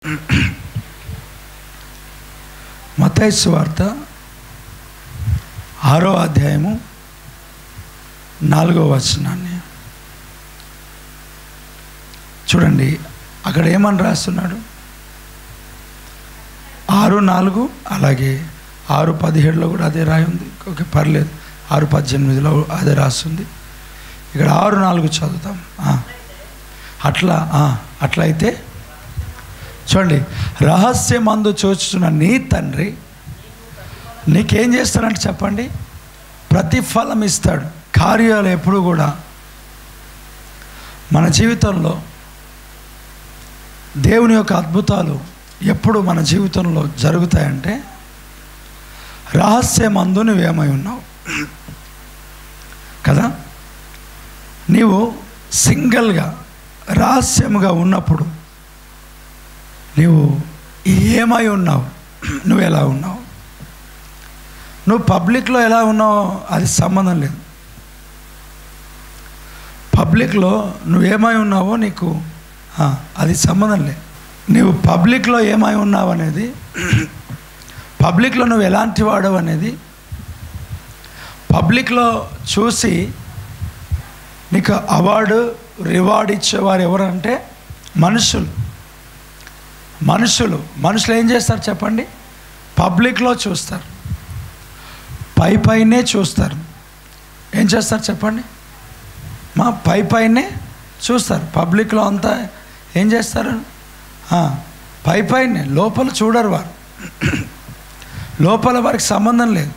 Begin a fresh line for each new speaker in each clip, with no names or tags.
మతైసు వార్త ఆరో అధ్యాయము నాలుగో వచనాన్ని చూడండి అక్కడ ఏమని రాస్తున్నాడు ఆరు నాలుగు అలాగే ఆరు పదిహేడులో కూడా అదే రాయి ఉంది ఓకే పర్లేదు ఆరు పద్దెనిమిదిలో అదే రాస్తుంది ఇక్కడ ఆరు నాలుగు చదువుతాం ఆ. అట్లా ఆ, అట్లయితే చూడండి రహస్యమందు చూచుచున్న నీ తండ్రి నీకేం చేస్తాడంటే చెప్పండి ప్రతిఫలం ఇస్తాడు కార్యాలు ఎప్పుడు కూడా మన జీవితంలో దేవుని యొక్క అద్భుతాలు ఎప్పుడు మన జీవితంలో జరుగుతాయంటే రహస్యమందు నువ్వేమై ఉన్నావు కదా నీవు సింగిల్గా రహస్యముగా ఉన్నప్పుడు నీవు ఏమై ఉన్నావు నువ్వు ఎలా ఉన్నావు నువ్వు పబ్లిక్లో ఎలా ఉన్నావో అది సంబంధం లేదు పబ్లిక్లో నువ్వేమై ఉన్నావో నీకు ఆ, అది సంబంధం లేదు నువ్వు పబ్లిక్లో ఏమై ఉన్నావు అనేది పబ్లిక్లో నువ్వు ఎలాంటి వాడవు అనేది పబ్లిక్లో చూసి నీకు అవార్డు రివార్డ్ ఇచ్చేవారు ఎవరంటే మనుషులు మనుషులు మనుషులు ఏం చేస్తారు చెప్పండి పబ్లిక్లో చూస్తారు పై పైనే చూస్తారు ఏం చేస్తారు చెప్పండి మా పై పైనే చూస్తారు పబ్లిక్లో అంతా ఏం చేస్తారు ఆ, పై పైనే లోపల చూడరు వారు లోపల వారికి సంబంధం లేదు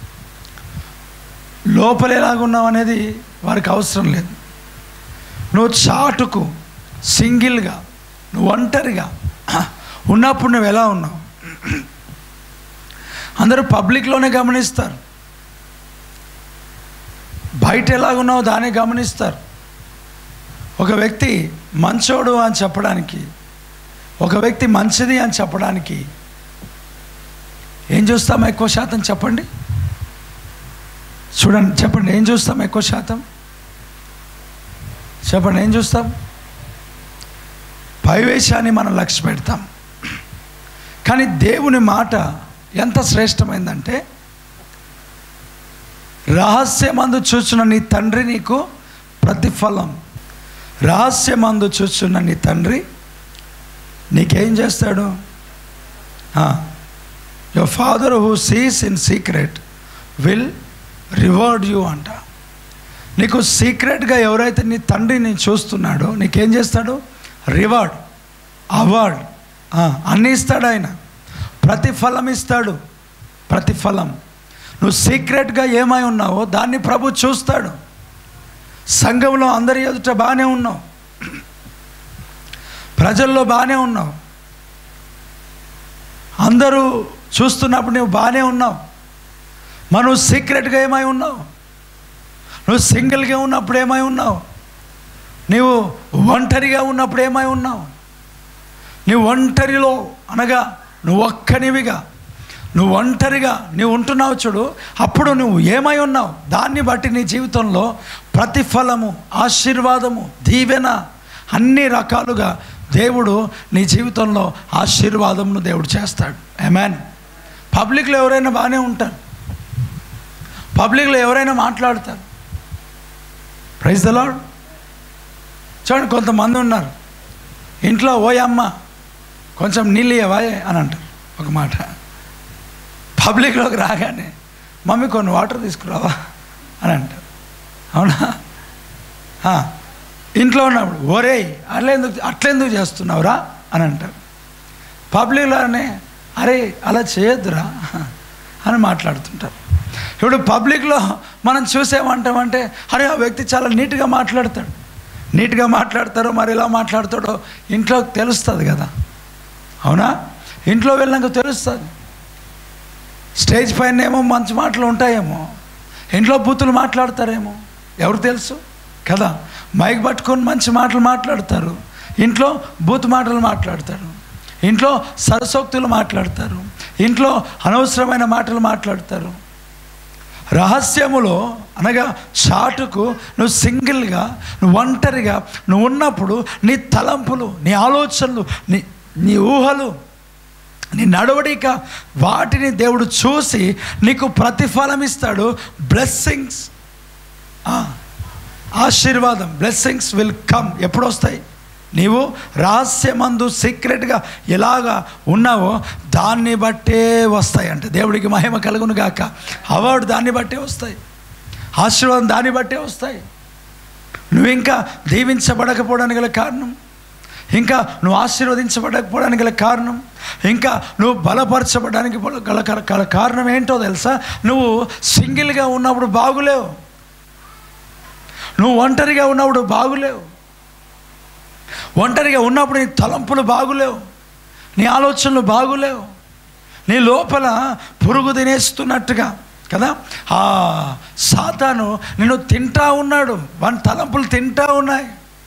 లోపల ఎలాగున్నావు అనేది వారికి అవసరం లేదు నువ్వు చాటుకు సింగిల్గా నువ్వు ఒంటరిగా ఉన్నప్పుడు నువ్వు ఎలా ఉన్నావు అందరూ పబ్లిక్లోనే గమనిస్తారు బయట ఎలాగున్నావు దాన్ని గమనిస్తారు ఒక వ్యక్తి మంచోడు అని చెప్పడానికి ఒక వ్యక్తి మంచిది అని చెప్పడానికి ఏం చూస్తాం ఎక్కువ శాతం చెప్పండి చూడండి చెప్పండి ఏం చూస్తాం ఎక్కువ శాతం చెప్పండి ఏం చూస్తాం పైవేశాన్ని మనం లక్ష్య పెడతాం కానీ దేవుని మాట ఎంత శ్రేష్టమైందంటే రహస్యమందు చూచున్న నీ తండ్రి నీకు ప్రతిఫలం రహస్యమందు చూచున్న నీ తండ్రి నీకేం చేస్తాడు your father who sees in secret will reward you అంట నీకు సీక్రెట్గా ఎవరైతే నీ తండ్రిని చూస్తున్నాడో నీకేం చేస్తాడు రివార్డ్ అవార్డ్ అన్నీ ఇస్తాడు ఆయన ప్రతిఫలం ఇస్తాడు ప్రతిఫలం నువ్వు సీక్రెట్గా ఏమై ఉన్నావో దాన్ని ప్రభు చూస్తాడు సంఘంలో అందరి ఎదుట బాగానే ఉన్నావు ప్రజల్లో బాగానే ఉన్నావు అందరూ చూస్తున్నప్పుడు నువ్వు బాగానే ఉన్నావు మరి నువ్వు సీక్రెట్గా ఏమై ఉన్నావు నువ్వు సింగిల్గా ఉన్నప్పుడు ఏమై ఉన్నావు నీవు ఒంటరిగా ఉన్నప్పుడు ఏమై ఉన్నావు నువ్వు ఒంటరిలో అనగా నువ్వు ఒక్కనివిగా నువ్వు ఒంటరిగా నువ్వు ఉంటున్నావు చూడు అప్పుడు నువ్వు ఏమై ఉన్నావు దాన్ని బట్టి నీ జీవితంలో ప్రతిఫలము ఆశీర్వాదము దీవెన అన్ని రకాలుగా దేవుడు నీ జీవితంలో ఆశీర్వాదమును దేవుడు చేస్తాడు ఏమాన్ పబ్లిక్లో ఎవరైనా బాగానే ఉంటారు పబ్లిక్లో ఎవరైనా మాట్లాడతారు ప్రైజ్ ద లాడ్ చూడండి కొంతమంది ఉన్నారు ఇంట్లో ఓయమ్మ కొంచెం నీళ్ళు ఇవ్వవా అని అంటారు ఒక మాట పబ్లిక్లోకి రాగానే మమ్మీ కొన్ని వాటర్ తీసుకురావా అని అంటారు అవునా ఆ, ఇంట్లో ఉన్నప్పుడు ఒరేయ్ అట్లా ఎందుకు అట్లెందుకు చేస్తున్నావురా అని అంటారు పబ్లిక్లోనే అరే అలా చేయొద్దురా అని మాట్లాడుతుంటారు ఇప్పుడు పబ్లిక్లో మనం చూసేమంటామంటే అరే ఆ వ్యక్తి చాలా నీట్గా మాట్లాడతాడు నీట్గా మాట్లాడతారో మరి ఎలా మాట్లాడతాడో ఇంట్లో తెలుస్తుంది కదా అవునా ఇంట్లో వెళ్ళాక తెలుస్తుంది స్టేజ్ పైన ఏమో మంచి మాటలు ఉంటాయేమో ఇంట్లో బూతులు మాట్లాడతారేమో ఎవరు తెలుసు కదా మైక్ పట్టుకొని మంచి మాటలు మాట్లాడతారు ఇంట్లో బూత్ మాటలు మాట్లాడతారు ఇంట్లో సరసోక్తులు మాట్లాడతారు ఇంట్లో అనవసరమైన మాటలు మాట్లాడతారు రహస్యములో అనగా చాటుకు నువ్వు సింగిల్గా నువ్వు ఒంటరిగా నువ్వు ఉన్నప్పుడు నీ తలంపులు నీ ఆలోచనలు నీ నీ ఊహలు నీ నడవడిక వాటిని దేవుడు చూసి నీకు ప్రతిఫలం ఇస్తాడు బ్లెస్సింగ్స్ ఆశీర్వాదం బ్లెస్సింగ్స్ విల్ కమ్ ఎప్పుడు వస్తాయి నీవు రహస్యమందు సీక్రెట్గా ఎలాగా ఉన్నావో దాన్ని బట్టే వస్తాయి అంటే దేవుడికి మహిమ కలుగును గాక అవార్డు దాన్ని బట్టే వస్తాయి ఆశీర్వాదం దాన్ని బట్టే వస్తాయి నువ్వు ఇంకా దీవించబడకపోవడానికి గల కారణం ఇంకా నువ్వు ఆశీర్వదించబడకపోవడానికి గల కారణం ఇంకా నువ్వు బలపరచబడడానికి గల గల కారణం ఏంటో తెలుసా నువ్వు సింగిల్గా ఉన్నప్పుడు బాగులేవు నువ్వు ఒంటరిగా ఉన్నప్పుడు బాగులేవు ఒంటరిగా ఉన్నప్పుడు నీ తలంపులు బాగులేవు నీ ఆలోచనలు బాగులేవు నీ లోపల పురుగు తినేస్తున్నట్టుగా కదా ఆ సాతాను నిన్ను తింటా ఉన్నాడు వాని తలంపులు తింటా ఉన్నాయి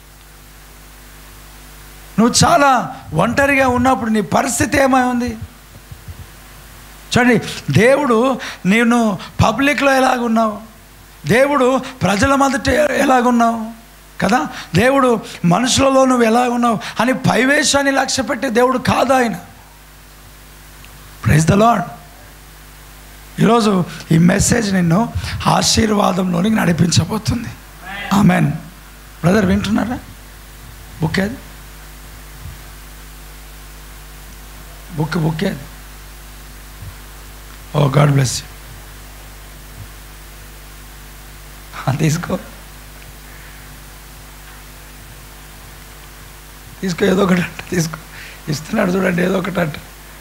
నువ్వు చాలా ఒంటరిగా ఉన్నప్పుడు నీ పరిస్థితి ఏమై ఉంది చూడండి దేవుడు నేను పబ్లిక్లో ఎలాగున్నావు దేవుడు ప్రజల మొదట ఎలాగున్నావు కదా దేవుడు మనుషులలో నువ్వు ఎలా ఉన్నావు అని పైవేశాన్ని లక్ష్య పెట్టే దేవుడు కాదు ఆయన ప్రైజ్ ద లాడ్ ఈరోజు ఈ మెసేజ్ నిన్ను ఆశీర్వాదంలోనికి నడిపించబోతుంది ఆమెన్ బ్రదర్ వింటున్నారా బుక్ ఏది బుక్ బుక్ ఏది ఓ గాడ్ బ్లెస్ తీసుకో తీసుకో ఏదో ఒకటి అంట తీసుకో ఇస్తున్నాడు చూడండి ఏదో ఒకటి అంట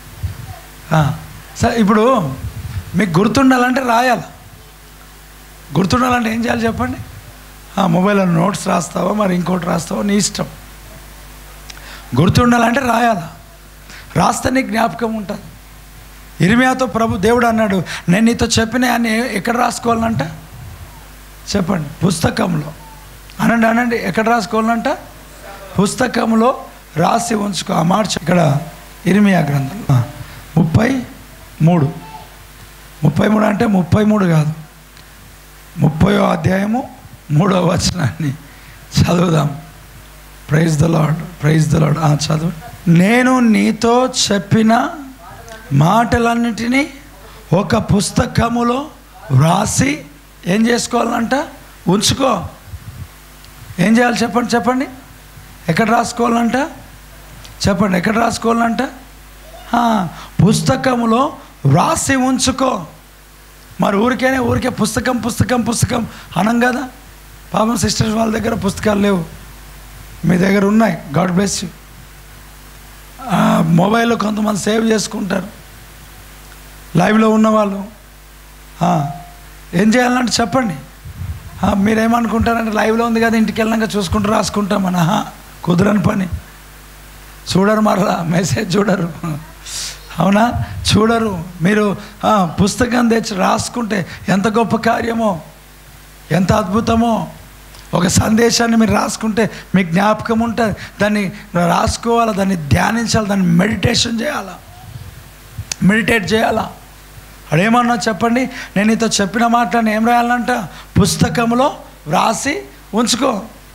సరే ఇప్పుడు మీకు గుర్తుండాలంటే రాయాలి గుర్తుండాలంటే ఏం చేయాలి చెప్పండి మొబైల్లో నోట్స్ రాస్తావా మరి ఇంకోటి రాస్తావా నీ ఇష్టం గుర్తుండాలంటే రాయాలా రాస్తే నీ జ్ఞాపకం ఉంటుంది ఇరిమియాతో ప్రభు దేవుడు అన్నాడు నేను నీతో చెప్పిన అని ఎక్కడ రాసుకోవాలంట చెప్పండి పుస్తకంలో అనండి అనండి ఎక్కడ రాసుకోవాలంట పుస్తకంలో రాసి ఉంచుకో ఆ మార్చి ఇక్కడ ఇరిమియా గ్రంథం ఆ, ముప్పై మూడు ముప్పై మూడు అంటే ముప్పై మూడు కాదు ముప్పయో అధ్యాయము మూడో వచనాన్ని చదువుదాం praise the Lord praise the Lord చదువు నేను నీతో చెప్పిన మాటలన్నిటినీ ఒక పుస్తకములో వ్రాసి ఏం చేసుకోవాలంట ఉంచుకో ఏం చేయాలి చెప్పండి చెప్పండి ఎక్కడ రాసుకోవాలంట చెప్పండి ఎక్కడ రాసుకోవాలంట ఆ, పుస్తకములో వ్రాసి ఉంచుకో మరి ఊరికేనే ఊరికే పుస్తకం పుస్తకం పుస్తకం అనం కదా పాపం సిస్టర్స్ వాళ్ళ దగ్గర పుస్తకాలు లేవు మీ దగ్గర ఉన్నాయి గాడ్ బ్లెస్ యూ మొబైల్లో కొంతమంది సేవ్ చేసుకుంటారు లైవ్లో ఉన్నవాళ్ళు ఆ, ఏం చేయాలంటే చెప్పండి ఆ, మీరేమనుకుంటారంటే లైవ్లో ఉంది కదా ఇంటికి వెళ్ళాక చూసుకుంటూ రాసుకుంటామని ఆహా కుదరని పని చూడరు మరలా మెసేజ్ చూడరు అవునా చూడరు మీరు ఆ, పుస్తకం తెచ్చి రాసుకుంటే ఎంత గొప్ప కార్యమో ఎంత అద్భుతమో ఒక సందేశాన్ని మీరు రాసుకుంటే మీకు జ్ఞాపకం ఉంటుంది దాన్ని రాసుకోవాలా దాన్ని ధ్యానించాలి దాన్ని మెడిటేషన్ చేయాలా మెడిటేట్ చేయాలా అడేమన్నా చెప్పండి నేను నీతో చెప్పిన మాటలను ఏం రాయాలంట పుస్తకంలో వ్రాసి ఉంచుకో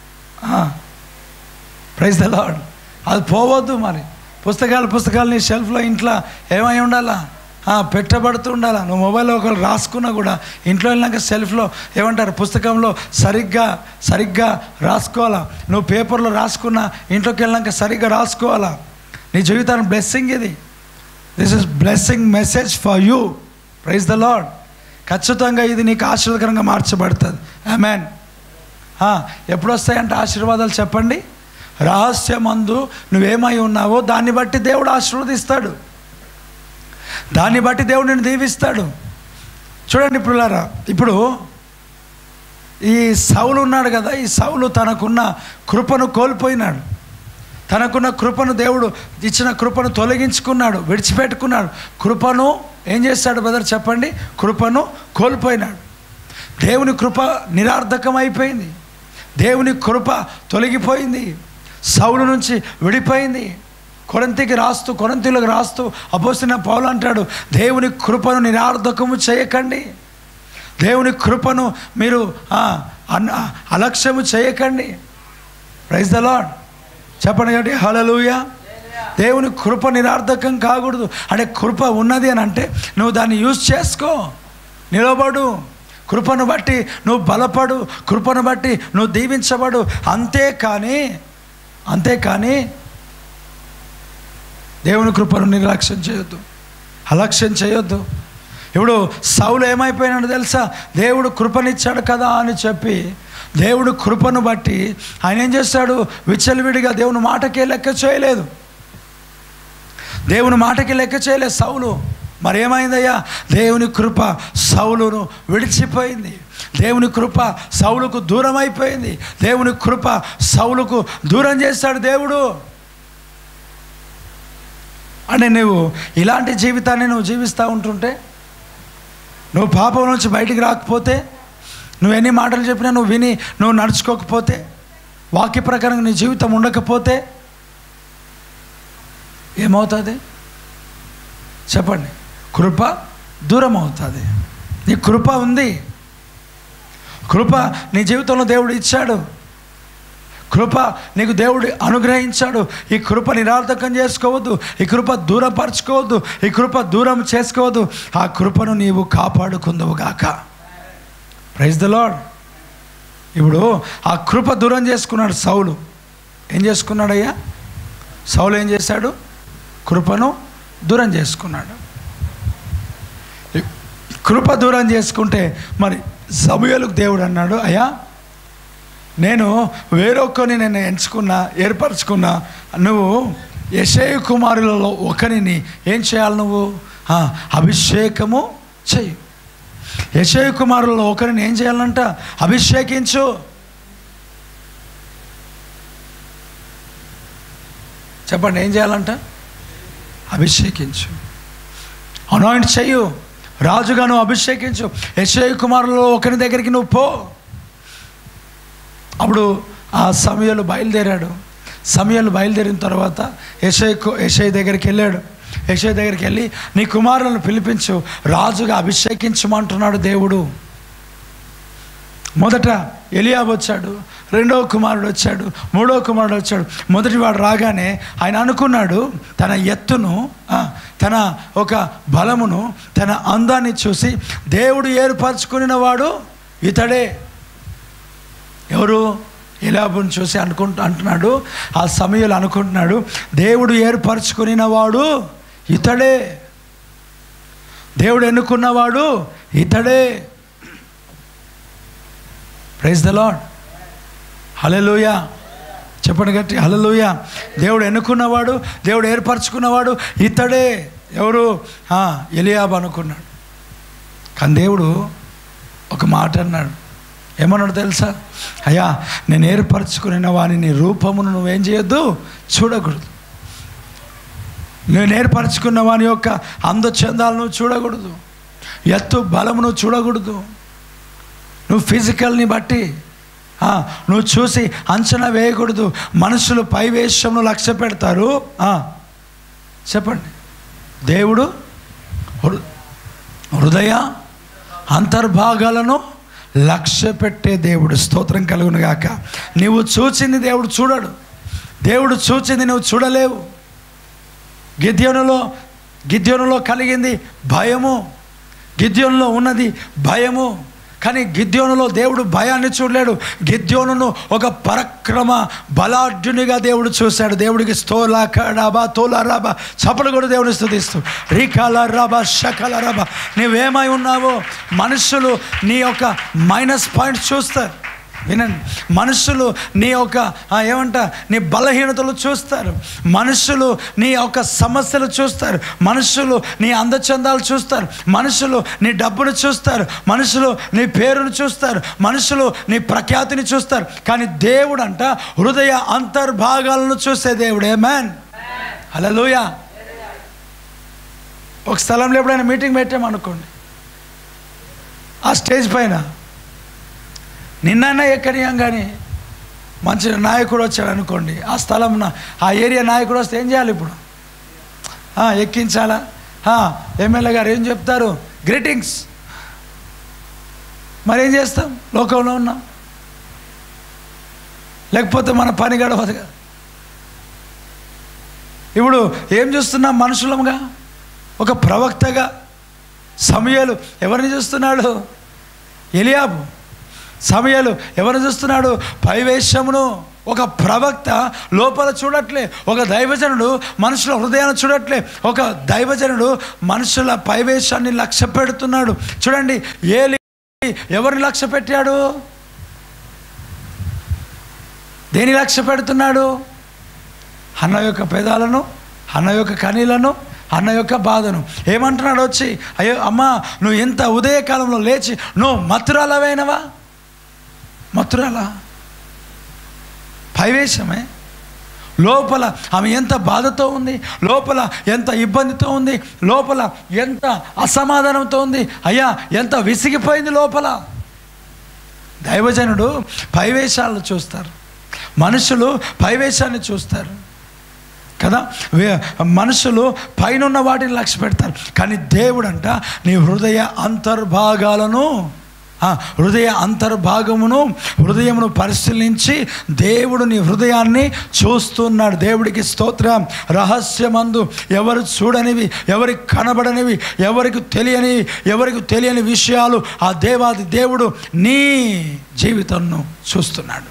ప్రైజ్ ద లాడ్ అది పోవద్దు మరి పుస్తకాలు పుస్తకాలు నీ షెల్ఫ్లో ఇంట్లో ఏమై ఉండాలా ఆ, పెట్టబడుతూ ఉండాలా నువ్వు మొబైల్లో ఒకరు రాసుకున్నా కూడా ఇంట్లో వెళ్ళినాక సెల్ఫ్లో ఏమంటారు పుస్తకంలో సరిగ్గా సరిగ్గా రాసుకోవాలా నువ్వు పేపర్లో రాసుకున్నా ఇంట్లోకి వెళ్ళినాక సరిగ్గా రాసుకోవాలా నీ జీవితానికి బ్లెస్సింగ్ ఇది this is blessing message for you praise the Lord ఖచ్చితంగా ఇది నీకు ఆశీర్వదకరంగా మార్చబడుతుంది ఆమెన్ ఎప్పుడు వస్తాయంటే ఆశీర్వాదాలు చెప్పండి రహస్యమందు నువ్వేమై ఉన్నావో దాన్ని బట్టి దేవుడు ఆశీర్వదిస్తాడు దాన్ని బట్టి దేవుడు నిన్ను దీవిస్తాడు చూడండి ఇప్పుడు ఇప్పుడు ఈ సౌలు ఉన్నాడు కదా ఈ సౌలు తనకున్న కృపను కోల్పోయినాడు తనకున్న కృపను దేవుడు ఇచ్చిన కృపను తొలగించుకున్నాడు విడిచిపెట్టుకున్నాడు కృపను ఏం చేస్తాడు బ్రదర్ చెప్పండి కృపను కోల్పోయినాడు దేవుని కృప నిరార్థకం అయిపోయింది దేవుని కృప తొలగిపోయింది సౌలు నుంచి విడిపోయింది కొరంతికి రాస్తూ కొరంతిలకు రాస్తూ అపోసిన పౌలు అంటాడు దేవుని కృపను నిరార్థకము చేయకండి దేవుని కృపను మీరు ఆ, అన్- అలక్ష్యము చేయకండి ప్రైజ్ ద లాడ్ చెప్పండి కాబట్టి హలలుయ దేవుని కృప నిరార్థకం కాకూడదు అంటే కృప ఉన్నది అని అంటే నువ్వు దాన్ని యూజ్ చేసుకో నిలబడు కృపను బట్టి నువ్వు బలపడు కృపను బట్టి నువ్వు దీవించబడు అంతేకాని అంతేకాని దేవుని కృపను నిర్లక్ష్యం చేయొద్దు అలక్ష్యం చేయొద్దు ఇప్పుడు సౌలు ఏమైపోయినాడు తెలుసా దేవుడు కృపనిచ్చాడు కదా అని చెప్పి దేవుడు కృపను బట్టి ఆయన ఏం చేస్తాడు విచ్చలవిడిగా దేవుని మాటకే లెక్క చేయలేదు దేవుని మాటకి లెక్క చేయలేదు సౌలు మరి ఏమైందయ్యా దేవుని కృప సౌలును విడిచిపోయింది దేవుని కృప సౌలుకు దూరం అయిపోయింది దేవుని కృప సౌలుకు దూరం చేస్తాడు దేవుడు అంటే నువ్వు ఇలాంటి జీవితాన్ని నువ్వు జీవిస్తూ ఉంటుంటే నువ్వు పాపం నుంచి బయటికి రాకపోతే నువ్వు ఎన్ని మాటలు చెప్పినా నువ్వు విని నువ్వు నడుచుకోకపోతే వాక్య ప్రకారం నీ జీవితం ఉండకపోతే ఏమవుతుంది చెప్పండి కృప దూరం అవుతుంది నీ కృప ఉంది కృప నీ జీవితంలో దేవుడు ఇచ్చాడు కృప నీకు దేవుడు అనుగ్రహించాడు ఈ కృప నిరార్థకం చేసుకోవద్దు ఈ కృప దూరపరచుకోవద్దు ఈ కృప దూరం చేసుకోవద్దు ఆ కృపను నీవు కాపాడుకుందవు గాక ప్రైజ్ ద లాడ్ ఇప్పుడు ఆ కృప దూరం చేసుకున్నాడు సౌలు ఏం చేసుకున్నాడయ్యా సౌలు ఏం చేశాడు కృపను దూరం చేసుకున్నాడు ఈ కృప దూరం చేసుకుంటే మరి సమయలకు దేవుడు అన్నాడు అయ్యా నేను వేరొకరిని నేను ఎంచుకున్నా ఏర్పరచుకున్నా నువ్వు యశయ కుమారులలో ఒకరిని ఏం చేయాలి నువ్వు ఆ, అభిషేకము చెయ్యి యశయ కుమారులలో ఒకరిని ఏం చేయాలంట అభిషేకించు చెప్పండి ఏం చేయాలంట అభిషేకించు అనాయింట్ చెయ్యు రాజుగా నువ్వు అభిషేకించు యశయ కుమారులలో ఒకరి దగ్గరికి నువ్వు పో అప్పుడు ఆ సమయాలు బయలుదేరాడు సమయాలు బయలుదేరిన తర్వాత యశయ్ యశయ్ దగ్గరికి వెళ్ళాడు యశయ్ దగ్గరికి వెళ్ళి నీ కుమారులను పిలిపించు రాజుగా అభిషేకించమంటున్నాడు దేవుడు మొదట ఎలియాబ్ వచ్చాడు రెండవ కుమారుడు వచ్చాడు మూడవ కుమారుడు వచ్చాడు మొదటి వాడు రాగానే ఆయన అనుకున్నాడు తన ఎత్తును ఆ, తన ఒక బలమును తన అందాన్ని చూసి దేవుడు ఏర్పరచుకున్న వాడు ఇతడే ఎవరు ఎలాబుని చూసి అనుకుంటూ అంటున్నాడు ఆ సమయంలో అనుకుంటున్నాడు దేవుడు ఏర్పరచుకునిన వాడు ఇతడే దేవుడు ఎన్నుకున్నవాడు ఇతడే ప్రైజ్ ద లాడ్ హలెలుయా చెప్పండి గట్టి హలలుయ దేవుడు ఎన్నుకున్నవాడు దేవుడు ఏర్పరచుకున్నవాడు ఇతడే ఎవరు ఆ, ఎలియాబ్ అనుకున్నాడు కానీ దేవుడు ఒక మాట అన్నాడు ఏమన్నాడు తెలుసా అయ్యా నేను ఏర్పరచుకున్న వాని రూపమును నువ్వేం చేయొద్దు చూడకూడదు నేను ఏర్పరచుకున్న వాని యొక్క అందచందాలను చూడకూడదు ఎత్తు బలమును చూడకూడదు నువ్వు ఫిజికల్ని బట్టి ఆ, నువ్వు చూసి అంచనా వేయకూడదు మనుషులు పై వేషంను లక్ష్య పెడతారు ఆ, చెప్పండి దేవుడు హృ- హృదయ అంతర్భాగాలను లక్ష్య పెట్టే దేవుడు స్తోత్రం కలుగును గాక నీవు చూచింది దేవుడు చూడడు దేవుడు చూచింది నువ్వు చూడలేవు గిద్యోనులో గిద్యోనులో కలిగింది భయము గిద్యోనులో ఉన్నది భయము కానీ గిద్యోనులో దేవుడు భయాన్ని చూడలేడు గిద్యోనును ఒక పరక్రమ బలాఢ్యునిగా దేవుడు చూశాడు దేవుడికి స్తోలా కడాబా తోలా రాబా చపలు కూడా దేవుని స్థుతిస్తూ రీకాల రాబా షకల రాబా నీవేమై ఉన్నావో మనుషులు నీ యొక్క మైనస్ పాయింట్స్ చూస్తారు వినండి మనుషులు నీ యొక్క ఆ, ఏమంట నీ బలహీనతలు చూస్తారు మనుషులు నీ యొక్క సమస్యలు చూస్తారు మనుషులు నీ అందచందాలు చూస్తారు మనుషులు నీ డబ్బును చూస్తారు మనుషులు నీ పేరును చూస్తారు మనుషులు నీ ప్రఖ్యాతిని చూస్తారు కానీ దేవుడు అంట హృదయ అంతర్భాగాలను చూసే దేవుడే మ్యాన్ హలోయ ఒక స్థలంలో ఎప్పుడైనా మీటింగ్ పెట్టామనుకోండి ఆ స్టేజ్ పైన నిన్నైనా ఎక్కడియాం కానీ మంచి నాయకుడు వచ్చాడు అనుకోండి ఆ స్థలం ఆ ఏరియా నాయకుడు వస్తే ఏం చేయాలి ఇప్పుడు ఆ, ఎక్కించాలా ఎమ్మెల్యే గారు ఏం చెప్తారు గ్రీటింగ్స్ మరేం చేస్తాం లోకంలో ఉన్నాం లేకపోతే మన పని గడవదు కదా ఇప్పుడు ఏం చూస్తున్నాం మనుషులముగా ఒక ప్రవక్తగా సమయాలు ఎవరిని చూస్తున్నాడు ఎలియాబు సమయాలు ఎవరిని చూస్తున్నాడు పైవేషమును ఒక ప్రవక్త లోపల చూడట్లే ఒక దైవజనుడు మనుషుల హృదయాన్ని చూడట్లే ఒక దైవజనుడు మనుషుల పైవేశాన్ని లక్ష్య పెడుతున్నాడు చూడండి ఏలి ఎవరిని లక్ష్య పెట్టాడు దేని లక్ష్య పెడుతున్నాడు అన్న యొక్క పెదాలను అన్న యొక్క కనీలను అన్న యొక్క బాధను ఏమంటున్నాడు వచ్చి అయ్యో అమ్మా నువ్వు ఎంత ఉదయకాలంలో లేచి నువ్వు మథురాలవైనవా మథురాల పైవేశమే లోపల ఆమె ఎంత బాధతో ఉంది లోపల ఎంత ఇబ్బందితో ఉంది లోపల ఎంత అసమాధానంతో ఉంది అయ్యా ఎంత విసిగిపోయింది లోపల దైవజనుడు పైవేశాలను చూస్తారు మనుషులు పైవేశాన్ని చూస్తారు కదా వే- మనుషులు పైన వాటిని లక్ష్య పెడతారు కానీ దేవుడు అంట నీ హృదయ అంతర్భాగాలను ఆ, హృదయ అంతర్భాగమును హృదయమును పరిశీలించి దేవుడు నీ హృదయాన్ని చూస్తున్నాడు దేవుడికి స్తోత్రం రహస్యమందు ఎవరు చూడనివి ఎవరికి కనబడనివి ఎవరికి తెలియనివి ఎవరికి తెలియని విషయాలు ఆ దేవాది దేవుడు నీ జీవితంను చూస్తున్నాడు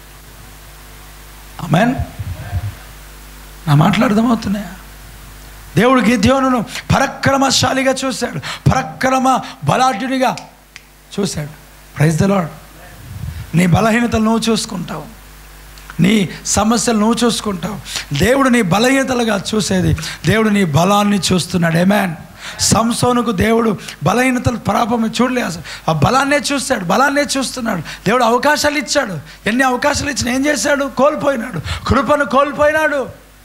ఆమెన్ నా మాటలు అర్థమవుతున్నాయా దేవుడు గిద్యోనును పరక్రమశాలిగా చూశాడు పరక్రమ బలాఢ్యునిగా చూశాడు ప్రైజ్ ద లార్డ్ నీ బలహీనతలు నువ్వు చూసుకుంటావు నీ సమస్యలు నువ్వు చూసుకుంటావు దేవుడు నీ బలహీనతలుగా చూసేది దేవుడు నీ బలాన్ని చూస్తున్నాడు ఏమాన్ సంసోనుకు దేవుడు బలహీనతలు పాపం చూడలే అసలు ఆ బలాన్నే చూస్తాడు బలాన్నే చూస్తున్నాడు దేవుడు అవకాశాలు ఇచ్చాడు ఎన్ని అవకాశాలు ఇచ్చినా ఏం చేశాడు కోల్పోయినాడు కృపను కోల్పోయినాడు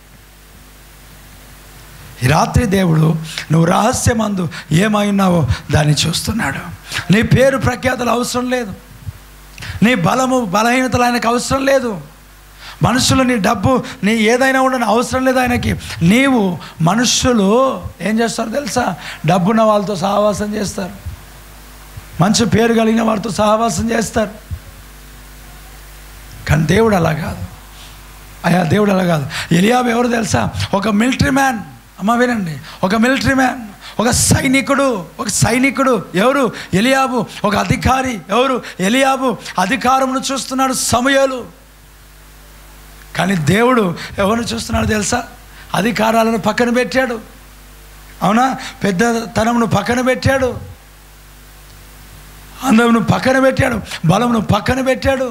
ఈ రాత్రి దేవుడు నువ్వు రహస్యమందు ఏమై ఉన్నావో దాన్ని చూస్తున్నాడు నీ పేరు ప్రఖ్యాతలు అవసరం లేదు నీ బలము బలహీనతలు ఆయనకు అవసరం లేదు మనుషులు నీ డబ్బు నీ ఏదైనా ఉండని అవసరం లేదు ఆయనకి నీవు మనుషులు ఏం చేస్తారు తెలుసా డబ్బున్న వాళ్ళతో సహవాసం చేస్తారు మంచి పేరు కలిగిన వారితో సహవాసం చేస్తారు కానీ దేవుడు అలా కాదు అయ్యా దేవుడు అలా కాదు ఎలియాబు ఎవరు తెలుసా ఒక మిలిటరీ మ్యాన్ అమ్మ వినండి ఒక మిలిటరీ మ్యాన్ ఒక సైనికుడు ఒక సైనికుడు ఎవరు ఎలియాబు ఒక అధికారి ఎవరు ఎలియాబు అధికారమును చూస్తున్నాడు సమయాలు కానీ దేవుడు ఎవరిని చూస్తున్నాడు తెలుసా అధికారాలను పక్కన పెట్టాడు అవునా పెద్దతనమును పక్కన పెట్టాడు అందమును పక్కన పెట్టాడు బలమును పక్కన పెట్టాడు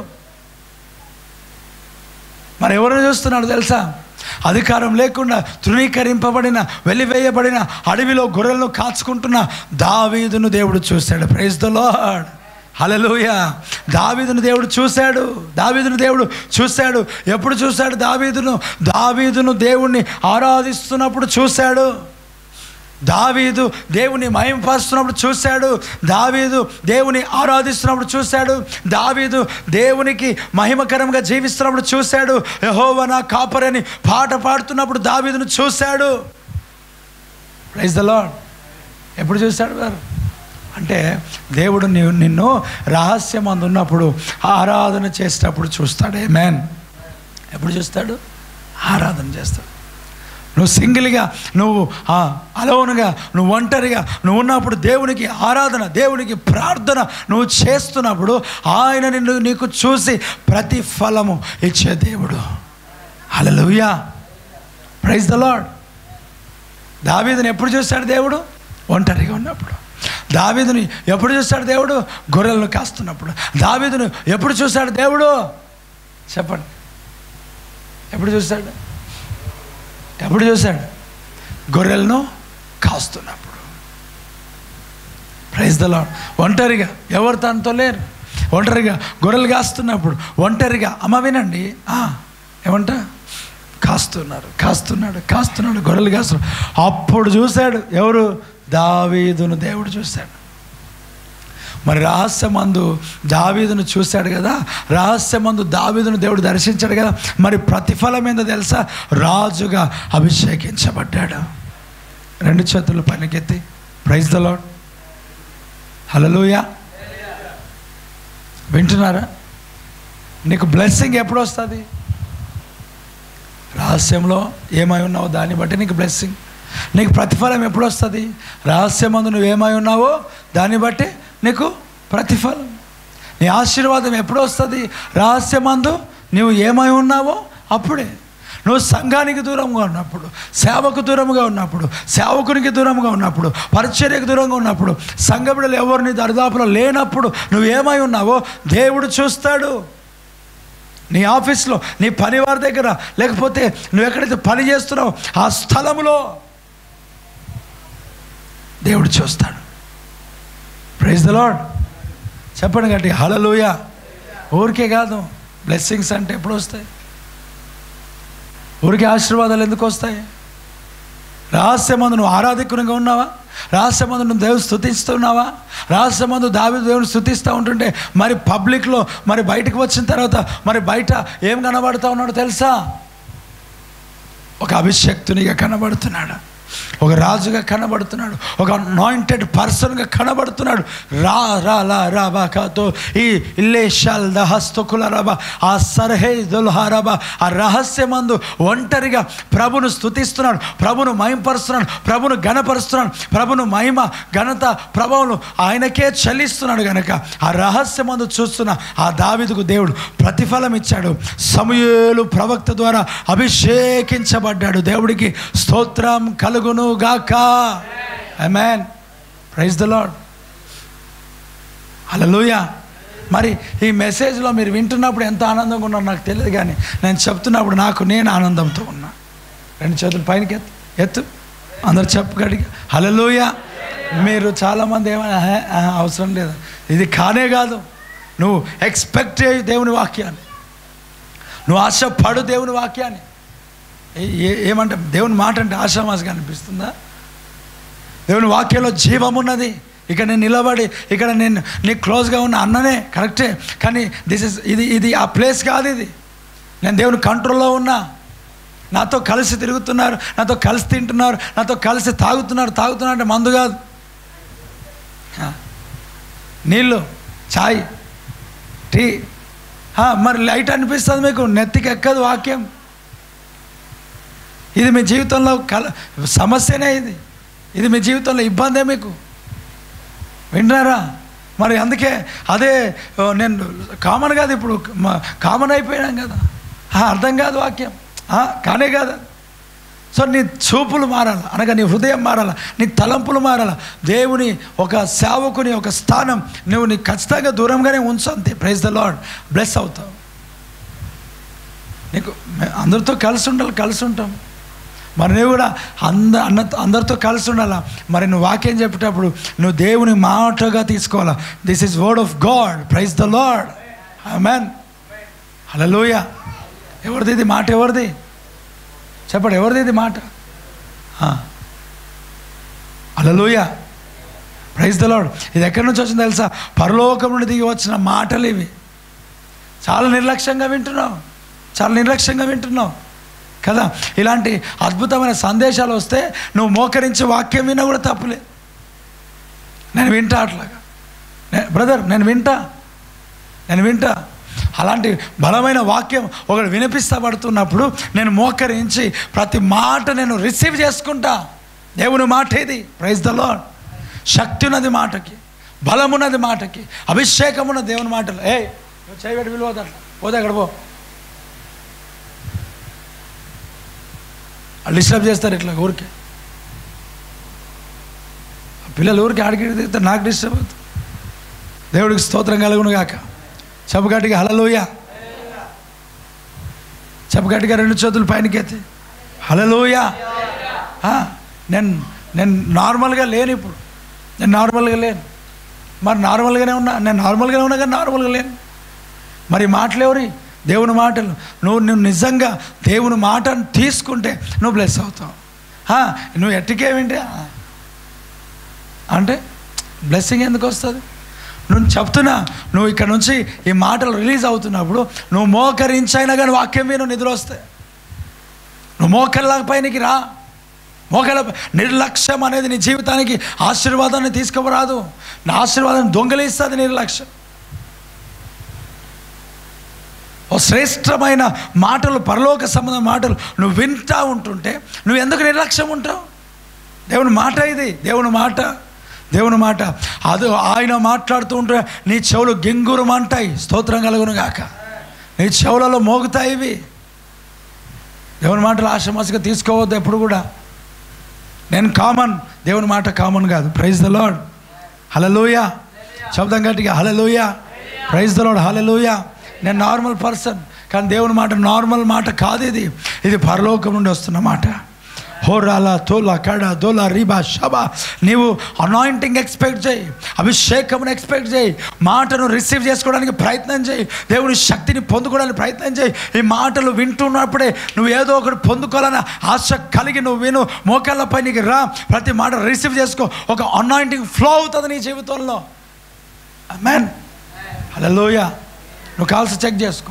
మరి ఎవరిని చూస్తున్నాడు తెలుసా అధికారం లేకుండా తృణీకరింపబడిన వెలివేయబడిన అడవిలో గొర్రెలను కాచుకుంటున్న దావీదును దేవుడు చూశాడు ప్రైజ్ ద లార్డ్ హలలుయ దావీదును దేవుడు చూశాడు దావీదును దేవుడు చూశాడు ఎప్పుడు చూశాడు దావీదును దావీదును దేవుణ్ణి ఆరాధిస్తున్నప్పుడు చూశాడు దావీదు దేవుని మహింపరుస్తున్నప్పుడు చూశాడు దావీదు దేవుని ఆరాధిస్తున్నప్పుడు చూశాడు దావీదు దేవునికి మహిమకరంగా జీవిస్తున్నప్పుడు చూశాడు యహోవ నా కాపరని పాట పాడుతున్నప్పుడు దావీదును చూశాడు ప్రైజ్ ద లాడ్ ఎప్పుడు చూశాడు గారు అంటే దేవుడు నీవు నిన్ను రహస్యం ఉన్నప్పుడు ఆరాధన చేసేటప్పుడు చూస్తాడు మ్యాన్ ఎప్పుడు చూస్తాడు ఆరాధన చేస్తాడు నువ్వు సింగిల్గా నువ్వు ఆ, అలోనుగా నువ్వు ఒంటరిగా నువ్వు ఉన్నప్పుడు దేవునికి ఆరాధన దేవునికి ప్రార్థన నువ్వు చేస్తున్నప్పుడు ఆయన నిన్ను నీకు చూసి ప్రతిఫలము ఇచ్చే దేవుడు హల్లెలూయా ప్రైజ్ ద లాడ్ దావీదుని ఎప్పుడు చూస్తాడు దేవుడు ఒంటరిగా ఉన్నప్పుడు దావీదుని ఎప్పుడు చూస్తాడు దేవుడు గొర్రెలను కాస్తున్నప్పుడు దావీదును ఎప్పుడు చూస్తాడు దేవుడు చెప్పండి ఎప్పుడు చూస్తాడు ఎప్పుడు చూశాడు గొర్రెలను కాస్తున్నప్పుడు ప్రైజ్ ద లాడ్ ఒంటరిగా ఎవరు తనతో లేరు ఒంటరిగా గొర్రెలు కాస్తున్నప్పుడు ఒంటరిగా అమ్మ వినండి ఆ, ఏమంట కాస్తున్నారు కాస్తున్నాడు కాస్తున్నాడు గొర్రెలు కాస్తున్నాడు అప్పుడు చూశాడు ఎవరు దావీదును దేవుడు చూశాడు మరి రహస్యమందు దావీదును చూశాడు కదా రహస్యమందు దావీదును దేవుడు దర్శించాడు కదా మరి ప్రతిఫలం ఏందో తెలుసా రాజుగా అభిషేకించబడ్డాడు రెండు చేతులు పనికెత్తి ప్రైజ్ ద లాడ్ హలలుయా వింటున్నారా నీకు బ్లెస్సింగ్ ఎప్పుడు వస్తుంది రహస్యంలో ఏమై ఉన్నావో దాన్ని బట్టి నీకు బ్లెస్సింగ్ నీకు ప్రతిఫలం ఎప్పుడు వస్తుంది రహస్యమందు నువ్వు ఏమై ఉన్నావో దాన్ని బట్టి నీకు ప్రతిఫలం నీ ఆశీర్వాదం ఎప్పుడు వస్తుంది రహస్యమందు నువ్వు ఏమై ఉన్నావో అప్పుడే నువ్వు సంఘానికి దూరంగా ఉన్నప్పుడు సేవకు దూరంగా ఉన్నప్పుడు సేవకునికి దూరంగా ఉన్నప్పుడు పరిచర్యకు దూరంగా ఉన్నప్పుడు సంఘ బిడ్డలు ఎవరు నీ దరిదాపులో లేనప్పుడు నువ్వు ఏమై ఉన్నావో దేవుడు చూస్తాడు నీ ఆఫీస్లో నీ పనివారి దగ్గర లేకపోతే నువ్వు ఎక్కడైతే పని చేస్తున్నావు ఆ స్థలములో దేవుడు చూస్తాడు ప్రైజ్ ద లాడ్ చెప్పండి గట్టి హలలుయ ఊరికే కాదు బ్లెస్సింగ్స్ అంటే ఎప్పుడు వస్తాయి ఊరికే ఆశీర్వాదాలు ఎందుకు వస్తాయి రహస్యమందు నువ్వు ఆరాధికునిగా ఉన్నావా రహస్యమందు నువ్వు దేవుని స్థుతిస్తున్నావా రహస్యమందు దావి దేవుని స్థుతిస్తూ ఉంటుంటే మరి పబ్లిక్లో మరి బయటకు వచ్చిన తర్వాత మరి బయట ఏం కనబడుతూ ఉన్నాడు తెలుసా ఒక అభిషక్తునిగా కనబడుతున్నాడు ఒక రాజుగా కనబడుతున్నాడు ఒక నాయింటెడ్ పర్సన్గా కనబడుతున్నాడు రా రా లా రా బా కాతో ఈ ఇల్లేషాల్ దహస్తుకుల రబా ఆ సర్హే దుల్హారబా ఆ రహస్యమందు ఒంటరిగా ప్రభును స్థుతిస్తున్నాడు ప్రభును మహింపరుస్తున్నాడు ప్రభును ఘనపరుస్తున్నాడు ప్రభును మహిమ ఘనత ప్రభావం ఆయనకే చెల్లిస్తున్నాడు గనక ఆ రహస్యమందు చూస్తున్న ఆ దావిదుకు దేవుడు ప్రతిఫలం ఇచ్చాడు సమూయేలు ప్రవక్త ద్వారా అభిషేకించబడ్డాడు దేవుడికి స్తోత్రం కలుగును గాక amen praise the Lord hallelujah మరి ఈ మెసేజ్లో మీరు వింటున్నప్పుడు ఎంత ఆనందంగా ఉన్నారో నాకు తెలియదు కానీ నేను చెప్తున్నప్పుడు నాకు నేను ఆనందంతో ఉన్నా రెండు చేతులు పైనకి ఎత్తు ఎత్తు అందరు చెప్పగడిగి హల్లెలూయ మీరు చాలామంది ఏమైనా "ఆహా, ఆహా, అవసరం లేదు ఇది కానే కాదు నువ్వు ఎక్స్పెక్ట్ చేయి దేవుని వాక్యాన్ని నువ్వు ఆశపడు దేవుని వాక్యాన్ని ఏ- ఏ- ఏమంటే దేవుని మాట అంటే ఆశామాసగా అనిపిస్తుందా దేవుని వాక్యంలో జీవం ఉన్నది ఇక్కడ నేను నిలబడి ఇక్కడ నేను నీకు క్లోజ్గా ఉన్న అన్ననే కరెక్టే కానీ దిస్ ఇస్ ఇది ఇది ఆ ప్లేస్ కాదు ఇది నేను దేవుని కంట్రోల్లో ఉన్నా నాతో కలిసి తిరుగుతున్నారు నాతో కలిసి తింటున్నారు నాతో కలిసి తాగుతున్నారు తాగుతున్నారు అంటే మందు కాదు ఆ, నీళ్ళు చాయ్ టీ ఆ, మరి లైట్ అనిపిస్తుంది మీకు నెత్తికి ఎక్కదు వాక్యం ఇది మీ జీవితంలో కల సమస్యనే ఇది ఇది మీ జీవితంలో ఇబ్బందే మీకు వింటారా మరి అందుకే అదే ఓ, నేను కామన్ కాదు ఇప్పుడు మ- కామన్ అయిపోయినాం కదా ఆ, అర్థం కాదు వాక్యం ఆ, కానే కాదు సో నీ చూపులు మారాల అనగా నీ హృదయం మారాల నీ తలంపులు మారాల దేవుని ఒక సేవకుని ఒక స్థానం నువ్వు నీ ఖచ్చితంగా దూరంగానే ఉంచు అంతే ప్రైజ్ ద లాడ్ బ్లెస్ అవుతావు నీకు మే- అందరితో కలిసి ఉండాలి కలిసి ఉంటాం మరి నువ్వు కూడా అంద అన్న అందరితో కలిసి ఉండాలా మరి నువ్వు వాక్యం చెప్పేటప్పుడు నువ్వు దేవుని మాటగా తీసుకోవాలా this is word of God praise the Lord man hallelujah ఎవరిది ఇది మాట ఎవరిది చెప్పండి ఎవరిది ఇది మాట హలోయ ప్రైజ్ ద లాడ్ ఇది ఎక్కడి నుంచి వచ్చింది తెలుసా పరలోకం నుండి దిగి వచ్చిన మాటలు ఇవి చాలా నిర్లక్ష్యంగా వింటున్నావు చాలా నిర్లక్ష్యంగా వింటున్నావు కదా ఇలాంటి అద్భుతమైన సందేశాలు వస్తే నువ్వు మోకరించి వాక్యం విన్నా కూడా తప్పులే నేను వింటా అట్లాగా నే- బ్రదర్ నేను వింటా నేను వింటా అలాంటి బలమైన వాక్యం ఒకటి వినిపిస్తబడుతున్నప్పుడు నేను మోకరించి ప్రతి మాట నేను రిసీవ్ చేసుకుంటా దేవుని మాట ఇది ప్రైజ్ ద లాడ్ శక్తి ఉన్నది మాటకి బలమున్నది మాటకి అభిషేకం ఉన్న దేవుని మాటలు ఏ నువ్వు చేయబెట్టి విలువద్దు అట్లా పోతే అక్కడ పో వాళ్ళు డిస్టర్బ్ చేస్తారు ఇట్లా ఊరికే ఆ పిల్లలు ఊరికి ఆడికి దిగుతారు నాకు డిస్టర్బ్ అవుతుంది దేవుడికి స్తోత్రం కలుగును గాక చెప్పగట్టిగా హలలోయ చెప్పగట్టిగా రెండు చేతులు పైనకి ఎత్తి హలలోయ ఆ, నేను నేను నార్మల్గా లేను ఇప్పుడు నేను నార్మల్గా లేను మరి నార్మల్గానే ఉన్నా నేను నార్మల్గానే ఉన్నా కానీ నార్మల్గా లేను మరి మాటలు ఎవరి దేవుని మాటలు నువ్వు నువ్వు నిజంగా దేవుని మాటను తీసుకుంటే నువ్వు బ్లెస్ అవుతావు ఆ, నువ్వు ఎట్టుకేమింటి అంటే బ్లెస్సింగ్ ఎందుకు వస్తుంది నువ్వు చెప్తున్నా నువ్వు ఇక్కడ నుంచి ఈ మాటలు రిలీజ్ అవుతున్నప్పుడు నువ్వు మోకరించైనా కానీ వాక్యం మీద నిద్ర వస్తాయి నువ్వు మోకర్ల పైనకి రా మోకల నిర్లక్ష్యం అనేది నీ జీవితానికి ఆశీర్వాదాన్ని తీసుకురాదు నా ఆశీర్వాదాన్ని దొంగలిస్తుంది నిర్లక్ష్యం ఓ శ్రేష్టమైన మాటలు పరలోక సంబంధ మాటలు నువ్వు వింటా ఉంటుంటే నువ్వు ఎందుకు నిర్లక్ష్యం ఉంటావు దేవుని మాట ఇది దేవుని మాట దేవుని మాట అది ఆయన మాట్లాడుతూ ఉంటే నీ చెవులు గింగురం అంటాయి స్తోత్రం కలుగును గాక నీ చెవులలో మోగుతాయి ఇవి దేవుని మాటలు ఆశమాసగా తీసుకోవద్దు ఎప్పుడు కూడా నేను కామన్ దేవుని మాట కామన్ కాదు ప్రైజ్ ద లాడ్ హలలోయ శబ్దం గట్టిగా హలలోయ ప్రైజ్ ద లాడ్ హలలోయ నేను నార్మల్ పర్సన్ కానీ దేవుని మాట నార్మల్ మాట కాదు ఇది ఇది పరలోకం నుండి వస్తున్న మాట హోరాల తోల కడ దోల రీబా షబా నీవు అనాయింటింగ్ ఎక్స్పెక్ట్ చేయి అభిషేకమును ఎక్స్పెక్ట్ చేయి మాటను రిసీవ్ చేసుకోవడానికి ప్రయత్నం చేయి దేవుని శక్తిని పొందుకోవడానికి ప్రయత్నం చేయి ఈ మాటలు వింటున్నప్పుడే నువ్వు ఏదో ఒకటి పొందుకోవాలని ఆశ కలిగి నువ్వు విను మోకాళ్ళపై నీకు రా ప్రతి మాట రిసీవ్ చేసుకో ఒక అనాయింటింగ్ ఫ్లో అవుతుంది నీ జీవితంలో మ్యాన్ హలోయ నువ్వు కాల్సి చెక్ చేసుకో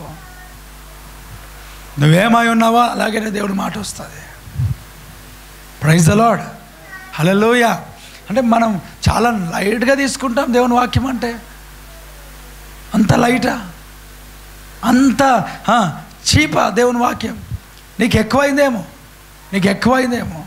నువ్వేమై ఉన్నావో అలాగనే దేవుడి మాట వస్తుంది ప్రైజ్ ద లాడ్ హలోయ అంటే మనం చాలా లైట్గా తీసుకుంటాం దేవుని వాక్యం అంటే అంత లైటా అంత చీపా దేవుని వాక్యం నీకు ఎక్కువైందేమో నీకు ఎక్కువైందేమో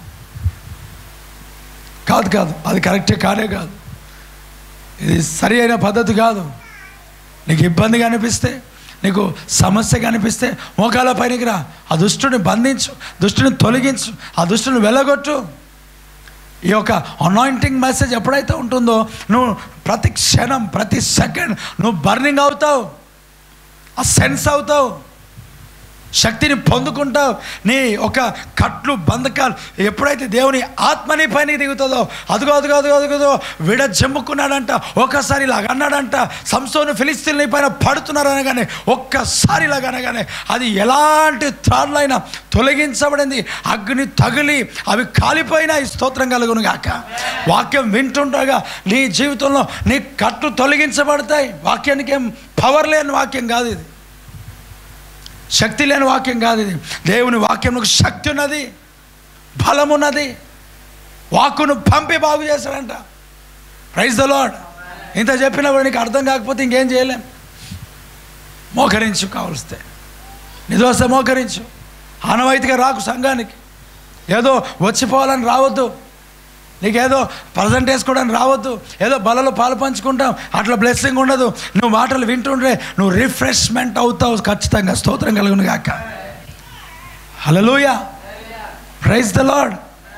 కాదు కాదు అది కరెక్టే కానే కాదు ఇది సరి అయిన పద్ధతి కాదు నీకు ఇబ్బందిగా అనిపిస్తే నీకు సమస్యగా అనిపిస్తే మోకాల పైనకి రా ఆ దుష్టుని బంధించు దుష్టుని తొలగించు ఆ దుష్టుని వెళ్ళగొట్టు ఈ యొక్క అనాయింటింగ్ మెసేజ్ ఎప్పుడైతే ఉంటుందో నువ్వు ప్రతి క్షణం ప్రతి సెకండ్ నువ్వు బర్నింగ్ అవుతావు ఆ సెన్స్ అవుతావు శక్తిని పొందుకుంటావు నీ ఒక కట్లు బంధకాలు ఎప్పుడైతే దేవుని ఆత్మని పైన దిగుతుందో అదుగో అదుగో అదుగో అదుగో విడ జమ్ముకున్నాడంట ఒక్కసారి ఇలాగ అన్నాడంట సంసోను ఫిలిస్తీన్ పైన పడుతున్నారు అనగానే ఒక్కసారి ఇలాగ అనగానే అది ఎలాంటి త్రాళ్ళైనా తొలగించబడింది అగ్ని తగిలి అవి కాలిపోయినాయి స్తోత్రం కలుగును గాక వాక్యం వింటుండగా నీ జీవితంలో నీ కట్లు తొలగించబడతాయి వాక్యానికి ఏం పవర్ లేని వాక్యం కాదు ఇది శక్తి లేని వాక్యం కాదు ఇది దేవుని వాక్యంలో శక్తి ఉన్నది బలం ఉన్నది వాక్కును పంపి బాగు చేశాడంట ప్రైజ్ ద లాడ్ ఇంత చెప్పినా కూడా నీకు అర్థం కాకపోతే ఇంకేం చేయలేం మోకరించు కావలిస్తే నిదోస్తే మోకరించు ఆనవాయితీగా రాకు సంఘానికి ఏదో వచ్చిపోవాలని రావద్దు నీకేదో ప్రజెంట్ వేసుకోవడానికి రావద్దు ఏదో బలలో పాలు పంచుకుంటాం అట్లా బ్లెస్సింగ్ ఉండదు నువ్వు మాటలు వింటుంటే నువ్వు రిఫ్రెష్మెంట్ అవుతావు ఖచ్చితంగా స్తోత్రం కలుగును గాక hallelujah praise the Lord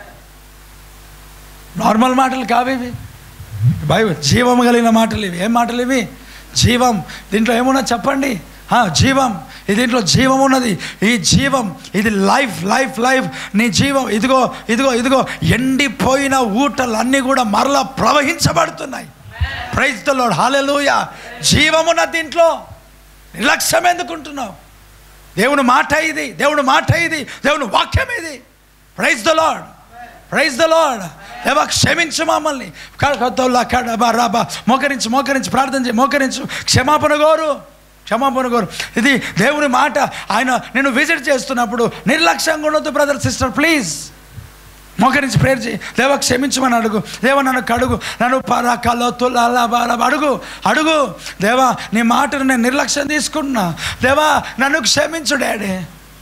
normal మాటలు కావు ఇవి బైబిల్ జీవం కలిగిన మాటలు ఇవి ఏం మాటలు ఇవి జీవం దీంట్లో ఏమున్నా చెప్పండి ఆ, జీవం ఈ దీంట్లో జీవం ఉన్నది ఈ జీవం ఇది లైఫ్ లైఫ్ లైఫ్ నీ జీవం ఇదిగో ఇదిగో ఇదిగో ఎండిపోయిన ఊటలన్నీ కూడా మరలా ప్రవహించబడుతున్నాయి ప్రైజ్ ద లార్డ్ హాలెలూయా జీవమున్న దీంట్లో నిర్లక్ష్యం ఎందుకుంటున్నావు దేవుని మాట ఇది దేవుని మాట ఇది దేవుని వాక్యం ఇది praise the Lord praise the Lord దేవా క్షమించు మమ్మల్ని కడకతోల్లా కడబా రాబా మోకరించి మోకరించి ప్రార్థన చేయి మోకరించు క్షమాపణ కోరు క్షమాపణ కోరు ఇది దేవుని మాట ఆయన నేను విజిట్ చేస్తున్నప్పుడు నిర్లక్ష్యంగా ఉండొద్దు బ్రదర్ సిస్టర్ ప్లీజ్ మోకరించి ప్రేర్ చేయి దేవ క్షమించమని అడుగు దేవ నన్ను కడుగు నన్ను పరాకాలో తులాలా బాలా అడుగు అడుగు దేవా నీ మాటను నేను నిర్లక్ష్యం తీసుకుంటున్నా దేవా నన్ను క్షమించు డాడీ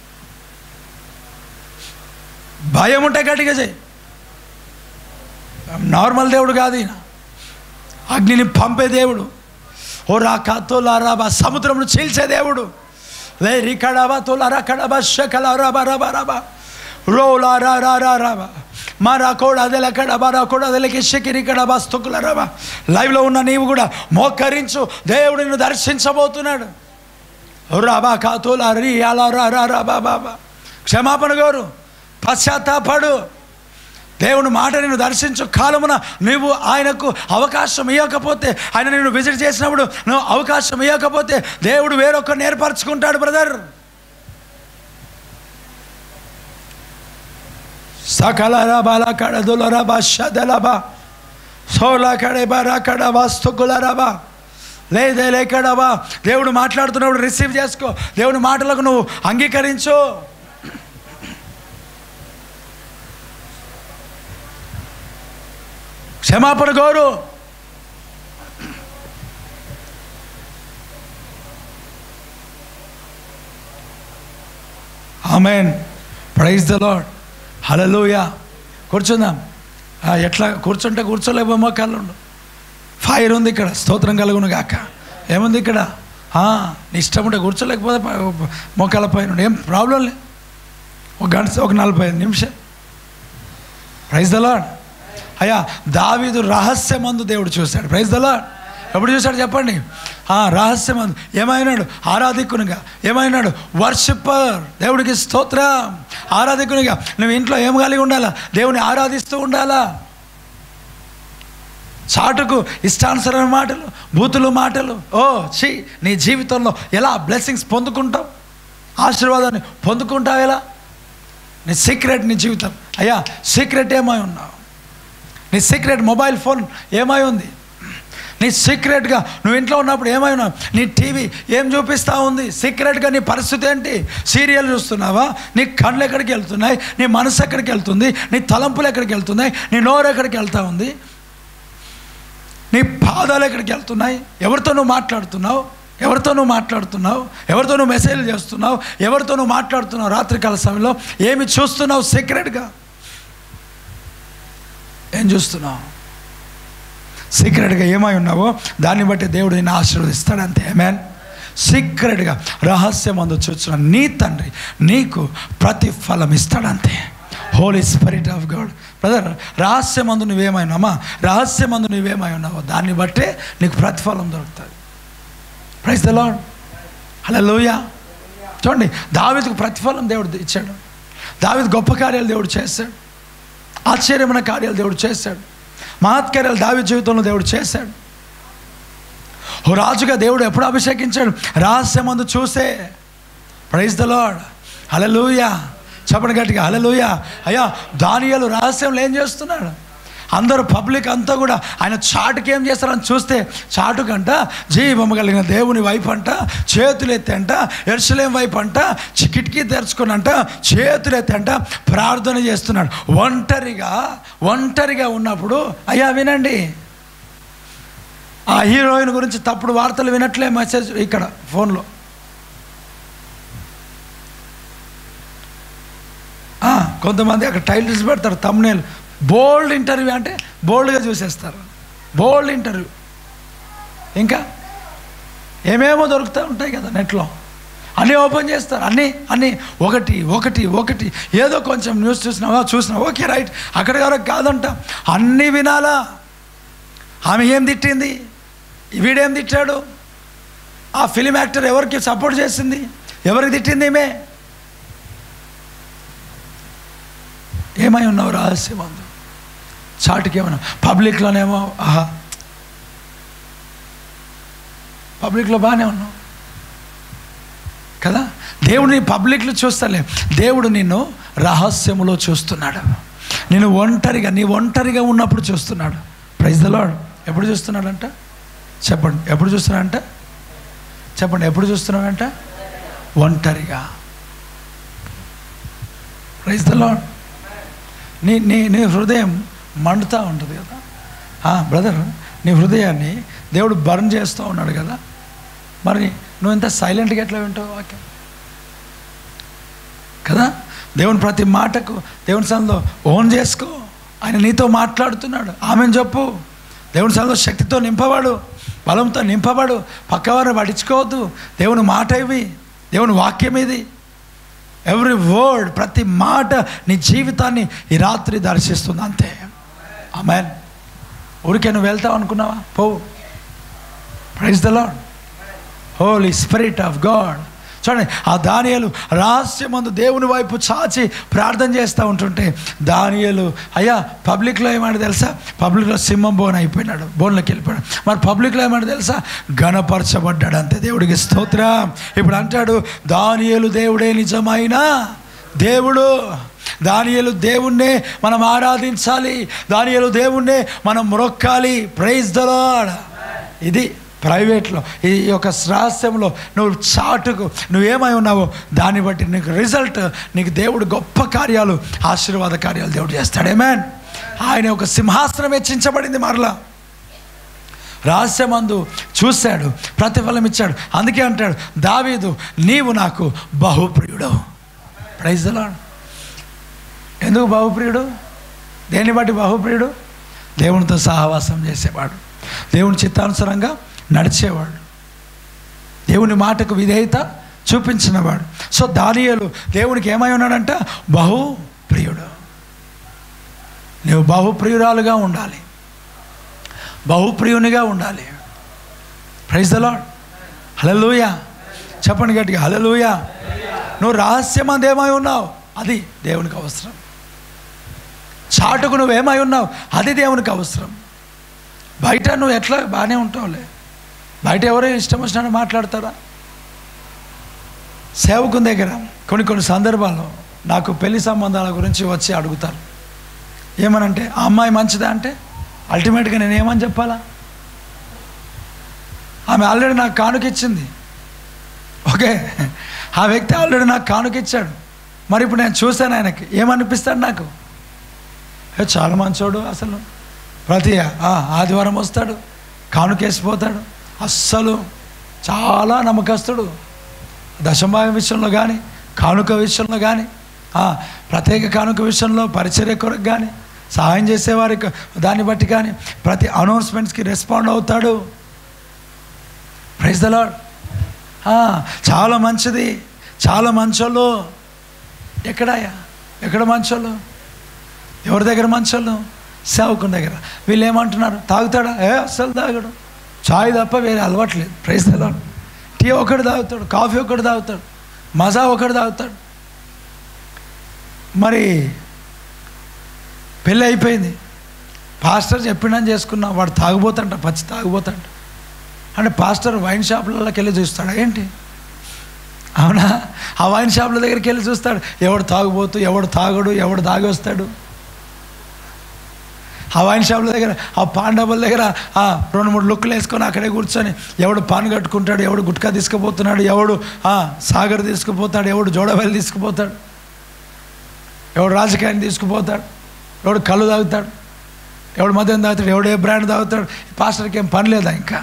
భయం ఉంటే గట్టిగా చేయి నార్మల్ దేవుడు కాదు ఈయన అగ్నిని పంపే దేవుడు ఓ రా కాతోలారాబా సముద్రమును చీల్చే దేవుడు లే రికడాబా తోలారా కడాబా షకలా రాబా రాబా రాబా రోలా రా రా రా రాబా మా రా కోడ అదెల కడబా రా కోడ అదెలకి షకిరి కడబా స్తుకుల రాబా లైవ్లో ఉన్న నీవు కూడా మోకరించు దేవుడు నిన్ను దర్శించబోతున్నాడు రాబా కాతోలా రీ అలా రా రా రా బా బాబా క్షమాపణ కోరు పశ్చాత్తాపడు దేవుని మాట నేను దర్శించు కాలమున నువ్వు ఆయనకు అవకాశం ఇవ్వకపోతే ఆయన నేను విజిట్ చేసినప్పుడు నువ్వు అవకాశం ఇవ్వకపోతే దేవుడు వేరొకరిని ఏర్పరచుకుంటాడు బ్రదర్ సకల రబాల కడదుల రబా షదలబా సోలా కడబా రకడ వస్తుకుల రబా లేదే లేకడబా దేవుడు మాట్లాడుతున్నప్పుడు రిసీవ్ చేసుకో దేవుని మాటలకు నువ్వు అంగీకరించు క్షమాపణ కోరు ఆమెన్ ప్రైజ్ ద లాడ్ హలలోయ కూర్చుందాం ఆ, ఎట్లా కూర్చుంటే కూర్చోలేమో మోకాళ్ళు ఫైర్ ఉంది ఇక్కడ స్తోత్రం కలుగును గాక ఏముంది ఇక్కడ ఆ, నీ ఇష్టం ఉంటే కూర్చోలేకపోతే ప- మోకాళ్ళ పైన ఏం ప్రాబ్లం లేదు ఒక గంట ఒక నలభై ఐదు నిమిషం ప్రైజ్ ద లాడ్ అయ్యా దావీదు రహస్యమందు దేవుడు చూశాడు ప్రైజ్ ద లాడ్ ఎప్పుడు చూశాడు చెప్పండి ఆ రహస్యమందు ఏమైనాడు ఆరాధికునిగా ఏమైనాడు వర్షిప్పర్ దేవుడికి స్తోత్రం ఆరాధికునిగా నువ్వు ఇంట్లో ఏం కలిగి ఉండాలా దేవుని ఆరాధిస్తూ ఉండాలా చాటుకు ఇష్టానుసరమైన మాటలు బూతులు మాటలు ఓ ఛీ నీ జీవితంలో ఎలా బ్లెస్సింగ్స్ పొందుకుంటావు ఆశీర్వాదాన్ని పొందుకుంటావు ఎలా నీ సీక్రెట్ నీ జీవితం అయ్యా సీక్రెట్ ఏమై ఉన్నావు నీ సీక్రెట్ మొబైల్ ఫోన్ ఏమై ఉంది నీ సీక్రెట్గా నువ్వు ఇంట్లో ఉన్నప్పుడు ఏమై ఉన్నావు నీ టీవీ ఏం చూపిస్తూ ఉంది సీక్రెట్గా నీ పరిస్థితి ఏంటి సీరియల్ చూస్తున్నావా నీ కళ్ళు ఎక్కడికి వెళ్తున్నాయి నీ మనసు ఎక్కడికి వెళ్తుంది నీ తలంపులు ఎక్కడికి వెళ్తున్నాయి నీ నోరు ఎక్కడికి వెళ్తూ ఉంది నీ పాదాలు ఎక్కడికి వెళ్తున్నాయి ఎవరితో నువ్వు మాట్లాడుతున్నావు ఎవరితో నువ్వు మాట్లాడుతున్నావు ఎవరితో నువ్వు మెసేజ్లు చేస్తున్నావు ఎవరితో నువ్వు మాట్లాడుతున్నావు రాత్రికాల సమయంలో ఏమి చూస్తున్నావు సీక్రెట్గా ఏం చూస్తున్నావు సీక్రెట్గా ఏమై ఉన్నావో దాన్ని బట్టి దేవుడు నిన్ను ఆశీర్వదిస్తాడు అంతే మ్యాన్ సీక్రెట్గా రహస్యమందు చూచిన నీ తండ్రి నీకు ప్రతిఫలం ఇస్తాడంతే Holy Spirit of God brother రహస్యమందు నువ్వేమైనామా రహస్యమందు నువ్వేమై ఉన్నావో దాన్ని బట్టే నీకు ప్రతిఫలం దొరుకుతుంది ప్రైజ్ ద లాడ్ అలా లోయ చూడండి దావిదికి ప్రతిఫలం దేవుడు ఇచ్చాడు దావిది గొప్ప కార్యాలు దేవుడు చేశాడు ఆశ్చర్యమైన కార్యాలు దేవుడు చేశాడు మహత్కార్యాలు దావి జీవితంలో దేవుడు చేశాడు ఓ రాజుగా దేవుడు ఎప్పుడు అభిషేకించాడు రహస్యమందు చూసే ప్రైజ్ ద లాడ్ హలలుయా చెప్పండి గట్టిగా హలలుయా అయ్యా దానియాలు రహస్యంలో ఏం చేస్తున్నాడు అందరూ పబ్లిక్ అంతా కూడా ఆయన చాటుకి ఏం చేస్తారని చూస్తే చాటుకంట జీవము కలిగిన దేవుని వైపు అంట చేతులు ఎత్తంట ఎరుసలేం వైపు అంట చి- కిటికీ తెరుచుకున్నంట చేతులు ఎత్తంట ప్రార్థన చేస్తున్నాడు ఒంటరిగా ఒంటరిగా ఉన్నప్పుడు అయ్యా వినండి ఆ హీరోయిన్ గురించి తప్పుడు వార్తలు వినట్లే మెసేజ్ ఇక్కడ ఫోన్లో ఆ, కొంతమంది అక్కడ టైటిల్స్ పెడతారు తమ్నేల్ బోల్డ్ ఇంటర్వ్యూ అంటే బోల్డ్గా చూసేస్తారు బోల్డ్ ఇంటర్వ్యూ ఇంకా ఏమేమో దొరుకుతూ ఉంటాయి కదా నెట్లో అన్నీ ఓపెన్ చేస్తారు అన్నీ అన్నీ ఒకటి ఒకటి ఒకటి ఏదో కొంచెం న్యూస్ చూసినావా చూసినావా ఓకే రైట్ అక్కడ వరకు కాదంట అన్నీ వినాలా ఆమె ఏం తిట్టింది వీడేం తిట్టాడు ఆ ఫిలిం యాక్టర్ ఎవరికి సపోర్ట్ చేసింది ఎవరికి తిట్టింది ఈమె ఏమై ఉన్నావు రహస్యమందు చాటుకి ఏమన్నా పబ్లిక్లోనేమో ఆహా పబ్లిక్లో బాగానే ఉన్నావు కదా దేవుడు నీ పబ్లిక్లో చూస్తలే దేవుడు నిన్ను రహస్యములో చూస్తున్నాడు నేను ఒంటరిగా నీ ఒంటరిగా ఉన్నప్పుడు చూస్తున్నాడు ప్రైజ్ ద లాడ్ ఎప్పుడు చూస్తున్నాడంట చెప్పండి ఎప్పుడు చూస్తున్నాడంట చెప్పండి ఎప్పుడు చూస్తున్నాడంట ఒంటరిగా ప్రైజ్ ద లాడ్ నీ నీ నీ హృదయం మండుతూ ఉంటుంది కదా బ్రదర్ నీ హృదయాన్ని దేవుడు బర్న్ చేస్తూ ఉన్నాడు కదా మరి నువ్వు ఇంత సైలెంట్గా ఎట్లా వింటావు వాక్యం కదా దేవుని ప్రతి మాటకు దేవుని సన్నిలో ఓన్ చేసుకో ఆయన నీతో మాట్లాడుతున్నాడు ఆమెను చెప్పు దేవుని సన్నిలో శక్తితో నింపవాడు బలంతో నింపబడు పక్కవారిని పట్టించుకోవద్దు దేవుని మాట ఇవి దేవుని వాక్యం ఇది ఎవ్రీ వర్డ్ ప్రతి మాట నీ జీవితాన్ని ఈ రాత్రి దర్శిస్తుంది అంతే ఆమెన్ ఊరికే నువ్వు వెళ్తావు అనుకున్నావా పో praise the Lord Holy Spirit of God చూడండి ఆ దానియలు రహస్యమందు దేవుని వైపు చాచి ప్రార్థన చేస్తూ ఉంటుంటే దానియలు అయ్యా పబ్లిక్లో ఏమంటే తెలుసా పబ్లిక్లో సింహం బోన్ అయిపోయినాడు బోన్లోకి వెళ్ళిపోయాడు మరి పబ్లిక్లో ఏమంటే తెలుసా గణపరచబడ్డాడు అంతే దేవుడికి స్తోత్రం ఇప్పుడు అంటాడు దానియలు దేవుడే నిజమైన దేవుడు దానియలు దేవుణ్ణే మనం ఆరాధించాలి దానియలు దేవుణ్ణే మనం మొక్కాలి ప్రైజ్ ద లార్డ్ ఇది ప్రైవేట్లో ఈ యొక్క రహస్యంలో నువ్వు చాటుకు నువ్వేమై ఉన్నావో దాన్ని బట్టి నీకు రిజల్ట్ నీకు దేవుడు గొప్ప కార్యాలు ఆశీర్వాద కార్యాలు దేవుడు చేస్తాడేమేన్ ఆయన ఒక సింహాసనం హెచ్చించబడింది మరలా రహస్యమందు చూశాడు ప్రతిఫలం ఇచ్చాడు అందుకే అంటాడు దావీదు నీవు నాకు బహుప్రియుడు ప్రైజ్ లాడ్ ఎందుకు బహుప్రియుడు దేన్ని బట్టి బహుప్రియుడు దేవునితో సహవాసం చేసేవాడు దేవుని చిత్తానుసారంగా నడిచేవాడు దేవుని మాటకు విధేయత చూపించినవాడు సో దానియేలు దేవునికి ఏమై ఉన్నాడంట బహు ప్రియుడు నువ్వు బహుప్రియురాలుగా ఉండాలి బహుప్రియునిగా ఉండాలి ప్రైజ్ ద లాడ్ హలలుయ చెప్పండి గట్టిగా హలలుయ నువ్వు రహస్యమంది ఏమై ఉన్నావు అది దేవునికి అవసరం చాటుకు నువ్వేమై ఉన్నావు అది దేవునికి అవసరం బయట నువ్వు ఎట్లా బాగానే ఉంటావులే బయట ఎవరో ఇష్టం వచ్చినట్టు మాట్లాడతారా సేవకుని దగ్గర కొన్ని కొన్ని సందర్భాల్లో నాకు పెళ్లి సంబంధాల గురించి వచ్చి అడుగుతారు ఏమనంటే ఆ అమ్మాయి మంచిదా అంటే అల్టిమేట్గా నేను ఏమని చెప్పాలా ఆమె ఆల్రెడీ నాకు కానుకిచ్చింది ఓకే ఆ వ్యక్తి ఆల్రెడీ నాకు కానుకిచ్చాడు మరి ఇప్పుడు నేను చూశాను ఆయనకి ఏమనిపిస్తాడు నాకు ఏ, చాలా మంచోడు అసలు ప్రతి ఆ, ఆదివారం వస్తాడు కానుకేసిపోతాడు అస్సలు చాలా నమ్మకస్తుడు దశభాగం విషయంలో కానీ కానుక విషయంలో కానీ ఆ, ప్రత్యేక కానుక విషయంలో పరిచర్య కొరకు కానీ సహాయం చేసేవారికి దాన్ని బట్టి కానీ ప్రతి అనౌన్స్మెంట్స్కి రెస్పాండ్ అవుతాడు ప్రైజ్ ద లాడ్ చాలా మంచిది చాలా మంచోళ్ళు ఎక్కడాయా ఎక్కడ మంచోళ్ళు ఎవరి దగ్గర మంచోళ్ళు సేవకుని దగ్గర వీళ్ళు ఏమంటున్నారు తాగుతాడా ఏ అస్సలు తాగడు చాయ్ తప్ప వేరే అలవాట్లేదు ప్రైజ్ ద లాడ్ టీ ఒకటి తాగుతాడు కాఫీ ఒకటి తాగుతాడు మజా ఒకటి తాగుతాడు మరి పెళ్ళి అయిపోయింది పాస్టర్ చెప్పిండని చేసుకున్నా వాడు తాగుపోతాంట పచ్చి తాగుపోతాంట అంటే పాస్టర్ వైన్ షాపులలోకి వెళ్ళి చూస్తాడా ఏంటి అవునా ఆ వైన్ షాపుల దగ్గరికి వెళ్ళి చూస్తాడు ఎవడు తాగుబోతూ ఎవడు తాగడు ఎవడు తాగి వస్తాడు ఆ వైన్ షాపుల దగ్గర ఆ పాన్ డబ్బుల దగ్గర ఆ రెండు మూడు లుక్లు వేసుకొని అక్కడే కూర్చొని ఎవడు పాన్ కట్టుకుంటాడు ఎవడు గుట్కా తీసుకుపోతున్నాడు ఎవడు ఆ సాగర్ తీసుకుపోతాడు ఎవడు జోడవెల్లి తీసుకుపోతాడు ఎవడు రాజకీయాన్ని తీసుకుపోతాడు ఎవడు కళ్ళు తాగుతాడు ఎవడు మద్యం తాగుతాడు ఎవడు ఏ బ్రాండ్ తాగుతాడు ఈ పాస్టర్కి ఏం పని లేదా ఇంకా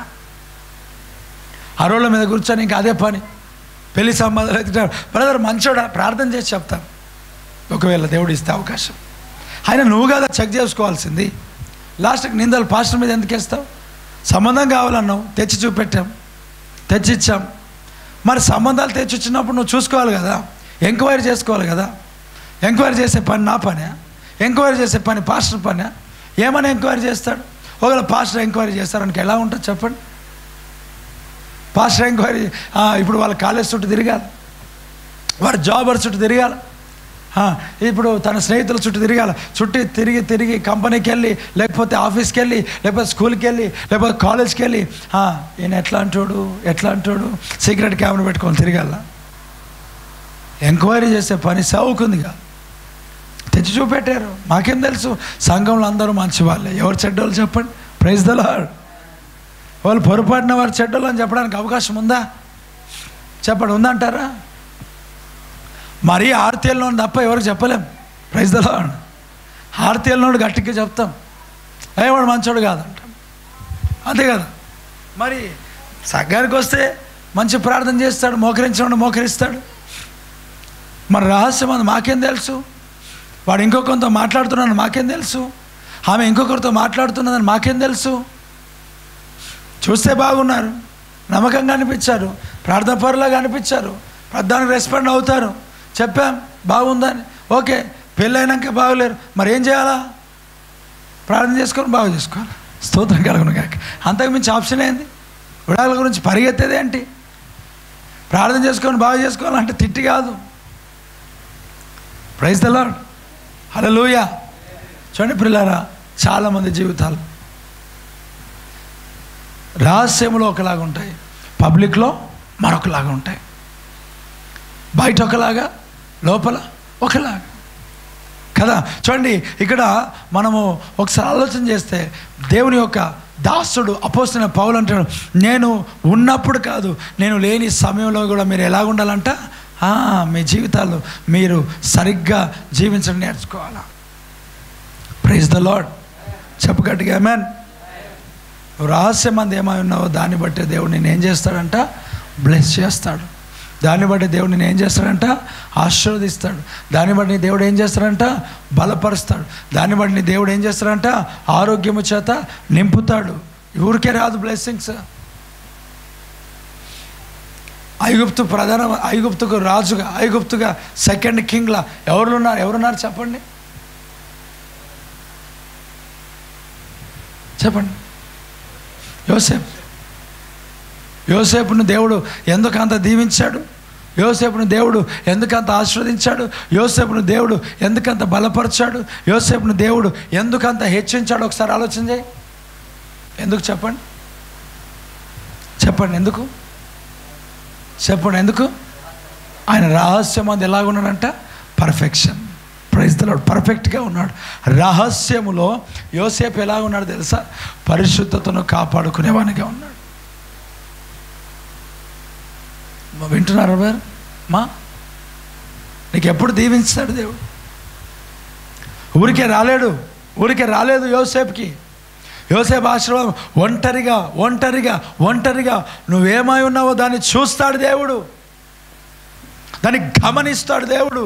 ఆ రోడ్ల మీద కూర్చొని ఇంకా అదే పని పెళ్లి సంబంధాలు ఎత్తుతాడు బ్రదర్ మంచోడా ప్రార్థన చేసి చెప్తాను ఒకవేళ దేవుడు ఇస్తే అవకాశం ఆయన నువ్వు కదా చెక్ చేసుకోవాల్సింది లాస్ట్కి నిందలు పాస్టర్ మీద ఎందుకు వేస్తావు సంబంధం కావాలన్నావు తెచ్చి చూపెట్టాం తెచ్చిచ్చాం మరి సంబంధాలు తెచ్చిచ్చినప్పుడు నువ్వు చూసుకోవాలి కదా ఎంక్వైరీ చేసుకోవాలి కదా ఎంక్వైరీ చేసే పని నా పనే ఎంక్వైరీ చేసే పని పాస్టర్ పనే ఏమని ఎంక్వైరీ చేస్తాడు ఒకవేళ పాస్టర్ ఎంక్వైరీ చేస్తారనికి ఎలా ఉంటుంది చెప్పండి పాస్టర్ ఎంక్వైరీ ఆ, ఇప్పుడు వాళ్ళ కాలేజ్ చుట్టూ తిరగాలి వాడు జాబర్ చుట్టూ తిరగాలి ఆ, ఇప్పుడు తన స్నేహితుల చుట్టూ తిరగాలి చుట్టూ తిరిగి తిరిగి కంపెనీకి వెళ్ళి లేకపోతే ఆఫీస్కి వెళ్ళి లేకపోతే స్కూల్కి వెళ్ళి లేకపోతే కాలేజ్కి వెళ్ళి ఆ, ఈయన ఎట్లా అంటాడు ఎట్లా అంటాడు సీక్రెట్ కెమెరా పెట్టుకొని తిరగాల ఎంక్వైరీ చేసే పని సౌకుందిగా తెచ్చి చూపెట్టారు మాకేం తెలుసు సంఘంలో అందరూ మంచి వాళ్ళే ఎవరు చెడ్డోళ్ళు చెప్పండి ప్రైజ్ ద లార్డ్ వాళ్ళు పొరపాటున వారు చెడ్డోళ్ళు అని చెప్పడానికి అవకాశం ఉందా చెప్పండి ఉందంటారా మరీ ఆర్తీఎల్లోని తప్ప ఎవరికి చెప్పలేం ప్రైజ్ ద లార్డ్ ఆర్తీఎల్లోడు గట్టిగా చెప్తాం ఏ వాడు మంచోడు కాదంటాం అంతే కదా మరి సగ్గానికి వస్తే మంచి ప్రార్థన చేస్తాడు మోకరించడం మోకరిస్తాడు మరి రహస్యం అది మాకేం తెలుసు వాడు ఇంకొకరితో మాట్లాడుతున్నాడు మాకేం తెలుసు ఆమె ఇంకొకరితో మాట్లాడుతున్నదని మాకేం తెలుసు చూస్తే బాగున్నారు నమ్మకంగా అనిపించారు ప్రార్థపరులాగా అనిపించారు ప్రార్థనకు రెస్పాండ్ అవుతారు చెప్పాం బాగుందని ఓకే పెళ్ళైనాక బాగలేరు మరి ఏం చేయాలా ప్రార్థన చేసుకొని బాగు చేసుకోవాలి స్తోత్రం కలుగును కాక అంతకు మించి ఆప్షన్ ఏంది విడాల గురించి పరిగెత్తేది ఏంటి ప్రార్థన చేసుకొని బాగు చేసుకోవాలంటే తిట్టి కాదు ప్రైజ్ ద లాడ్ హల్లెలూయా చూడండి పిల్లరా చాలామంది జీవితాలు రహస్యములో ఒకలాగా ఉంటాయి పబ్లిక్లో మరొకలాగా ఉంటాయి బయట ఒకలాగా లోపల ఒకలాగా కదా చూడండి ఇక్కడ మనము ఒకసారి ఆలోచన చేస్తే దేవుని యొక్క దాసుడు అపోస్తున్న పౌలు అంటాడు నేను ఉన్నప్పుడు కాదు నేను లేని సమయంలో కూడా మీరు ఎలా ఉండాలంట ఆ, మీ జీవితాలు మీరు సరిగ్గా జీవించడం నేర్చుకోవాలా ప్రైజ్ ద లాడ్ చెప్పు గట్టిగా మ్యాన్ రహస్యం అంది ఏమై ఉన్నావో దాన్ని బట్టి దేవుడు నేను ఏం చేస్తాడంట బ్లెస్ చేస్తాడు దాన్ని బట్టి దేవుడు నేను ఏం చేస్తాడంట ఆశీర్వదిస్తాడు దాన్ని బట్టి నీ దేవుడు ఏం చేస్తాడంట బలపరుస్తాడు దాన్ని బట్టి నీ దేవుడు ఏం చేస్తాడంట ఆరోగ్యము చేత నింపుతాడు ఊరికే రాదు బ్లెస్సింగ్స్ ఐగుప్తు ప్రధాన ఐగుప్తుకు రాజుగా ఐగుప్తుగా సెకండ్ కింగ్లా ఎవరున్నారు ఎవరున్నారు చెప్పండి చెప్పండి యోసేపు యోసేపును దేవుడు ఎందుకు అంత దీవించాడు యోసేపును దేవుడు ఎందుకంత ఆశీర్వదించాడు యోసేపును దేవుడు ఎందుకంత బలపరిచాడు యోసేపును దేవుడు ఎందుకంత హెచ్చించాడు ఒకసారి ఆలోచన చేయి ఎందుకు చెప్పండి చెప్పండి ఎందుకు చెప్పండి ఎందుకు ఆయన రహస్యం అది ఎలాగున్నాడంట పర్ఫెక్షన్ ప్రైజ్ దలాడు పర్ఫెక్ట్గా ఉన్నాడు రహస్యములో యోసేపు ఎలా ఉన్నాడు తెలుసా పరిశుద్ధతను కాపాడుకునేవానిగా ఉన్నాడు మా వింటున్నారా మీరు మా నీకు ఎప్పుడు దీవించాడు దేవుడు ఊరికే రాలేడు ఊరికే రాలేదు యోసేపుకి యోసేపు ఆశీర్వాదం ఒంటరిగా ఒంటరిగా ఒంటరిగా నువ్వేమై ఉన్నావో దాన్ని చూస్తాడు దేవుడు దాన్ని గమనిస్తాడు దేవుడు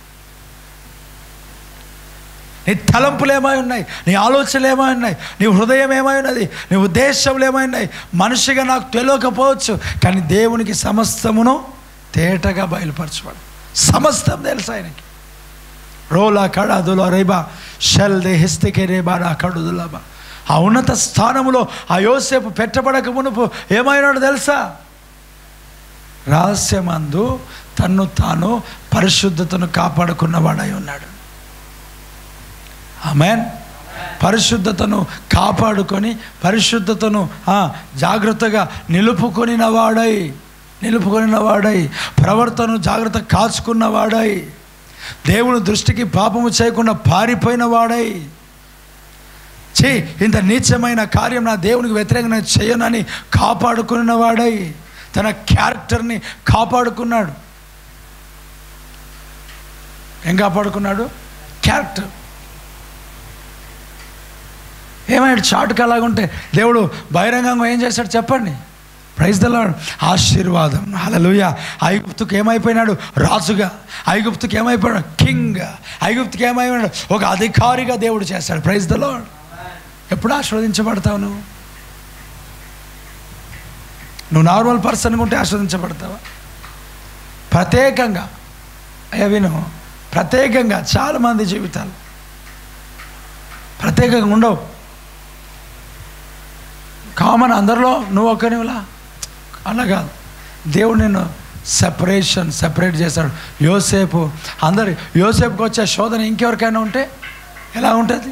నీ తలంపులు ఏమై ఉన్నాయి నీ ఆలోచనలు ఏమై ఉన్నాయి నీ హృదయం ఏమై ఉన్నది నీ ఉద్దేశములు ఏమై ఉన్నాయి మనిషిగా నాకు తెలియకపోవచ్చు కానీ దేవునికి సమస్తమును తేటగా బయలుపరచబడు సమస్తం తెలుసు ఆయనకి రోలా కడాదులో రేబా షెల్ దే హిస్తికే రేబా నా కడుదులాబా ఆ ఉన్నత స్థానములో ఆ యోసేపు పెట్టబడక మునుపు ఏమైనాడు తెలుసా రహస్యమందు తన్ను తాను పరిశుద్ధతను కాపాడుకున్నవాడై ఉన్నాడు ఆమెన్ పరిశుద్ధతను కాపాడుకొని పరిశుద్ధతను ఆ, జాగ్రత్తగా నిలుపుకొనిన వాడై నిలుపుకొనిన వాడై ప్రవర్తన జాగ్రత్త కాచుకున్న వాడై దేవుని దృష్టికి పాపము చేయకుండా పారిపోయిన వాడై చే ఇంత నీచమైన కార్యం నా దేవునికి వ్యతిరేకంగా చేయనని కాపాడుకున్న వాడై తన క్యారెక్టర్ని కాపాడుకున్నాడు ఏం కాపాడుకున్నాడు క్యారెక్టర్ ఏమైనా చాటుకు అలాగుంటే దేవుడు బహిరంగంగా ఏం చేశాడు చెప్పండి ప్రైజ్ దలా ఆశీర్వాదం హలలుయ ఐగుప్తుకు ఏమైపోయినాడు రాజుగా ఐగుప్తుకి ఏమైపోయాడు కింగ్ ఐగుప్తుకి ఏమైపోయాడు ఒక అధికారిగా దేవుడు చేస్తాడు ప్రైజ్ దలో ఎప్పుడు ఆశీర్వదించబడతావు నువ్వు నువ్వు నార్మల్ పర్సన్గా ఉంటే ఆస్వాదించబడతావా ప్రత్యేకంగా అయ్యా విను ప్రత్యేకంగా చాలామంది జీవితాలు ప్రత్యేకంగా ఉండవు కామన్ అందరిలో నువ్వు ఒక్కనిలా అలా కాదు దేవుడు నిన్ను సెపరేషన్ సెపరేట్ చేశాడు యోసేపు అందరి యోసేపుకి వచ్చే శోధన ఇంకెవరికైనా ఉంటే ఎలా ఉంటుంది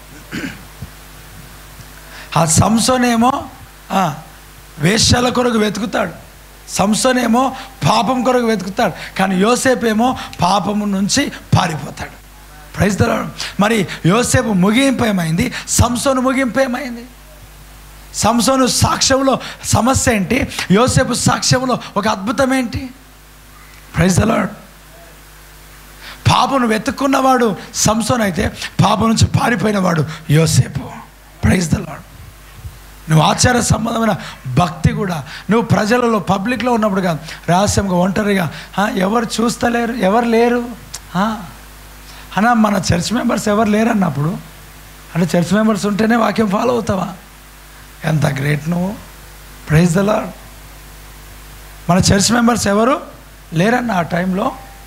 ఆ సంసోనేమో ఆ, వేశ్యాల కొరకు వెతుకుతాడు సంసోనేమో పాపం కొరకు వెతుకుతాడు కానీ యోసేపు ఏమో పాపము నుంచి పారిపోతాడు ప్రైజ్ ద లార్డ్. మరి యోసేపు ముగింపు ఏమైంది సంసోను ముగింపు ఏమైంది సంసోను సాక్ష్యంలో సమస్య ఏంటి యోసేపు సాక్ష్యంలో ఒక అద్భుతం ఏంటి ప్రైజ్ ద లార్డ్ పాపను వెతుక్కున్నవాడు సంసోన్ అయితే పాపం నుంచి పారిపోయినవాడు యోసేపు ప్రైజ్ ద లార్డ్ నువ్వు ఆచార సంబంధమైన భక్తి కూడా నువ్వు ప్రజలలో పబ్లిక్లో ఉన్నప్పుడు కాదు రహస్యంగా ఒంటరిగా "ఆ, ఎవరు చూస్తలేరు ఎవరు లేరు ఆ, అన్నా మన చర్చ్ మెంబర్స్ ఎవరు లేరు అన్నప్పుడు అంటే చర్చ్ మెంబర్స్ ఉంటేనే వాక్యం ఫాలో అవుతావా ఎంత గ్రేట్ నువ్వు ప్రైజ్ ద లార్డ్ మన చర్చ్ మెంబర్స్ ఎవరు లేరన్న ఆ టైంలో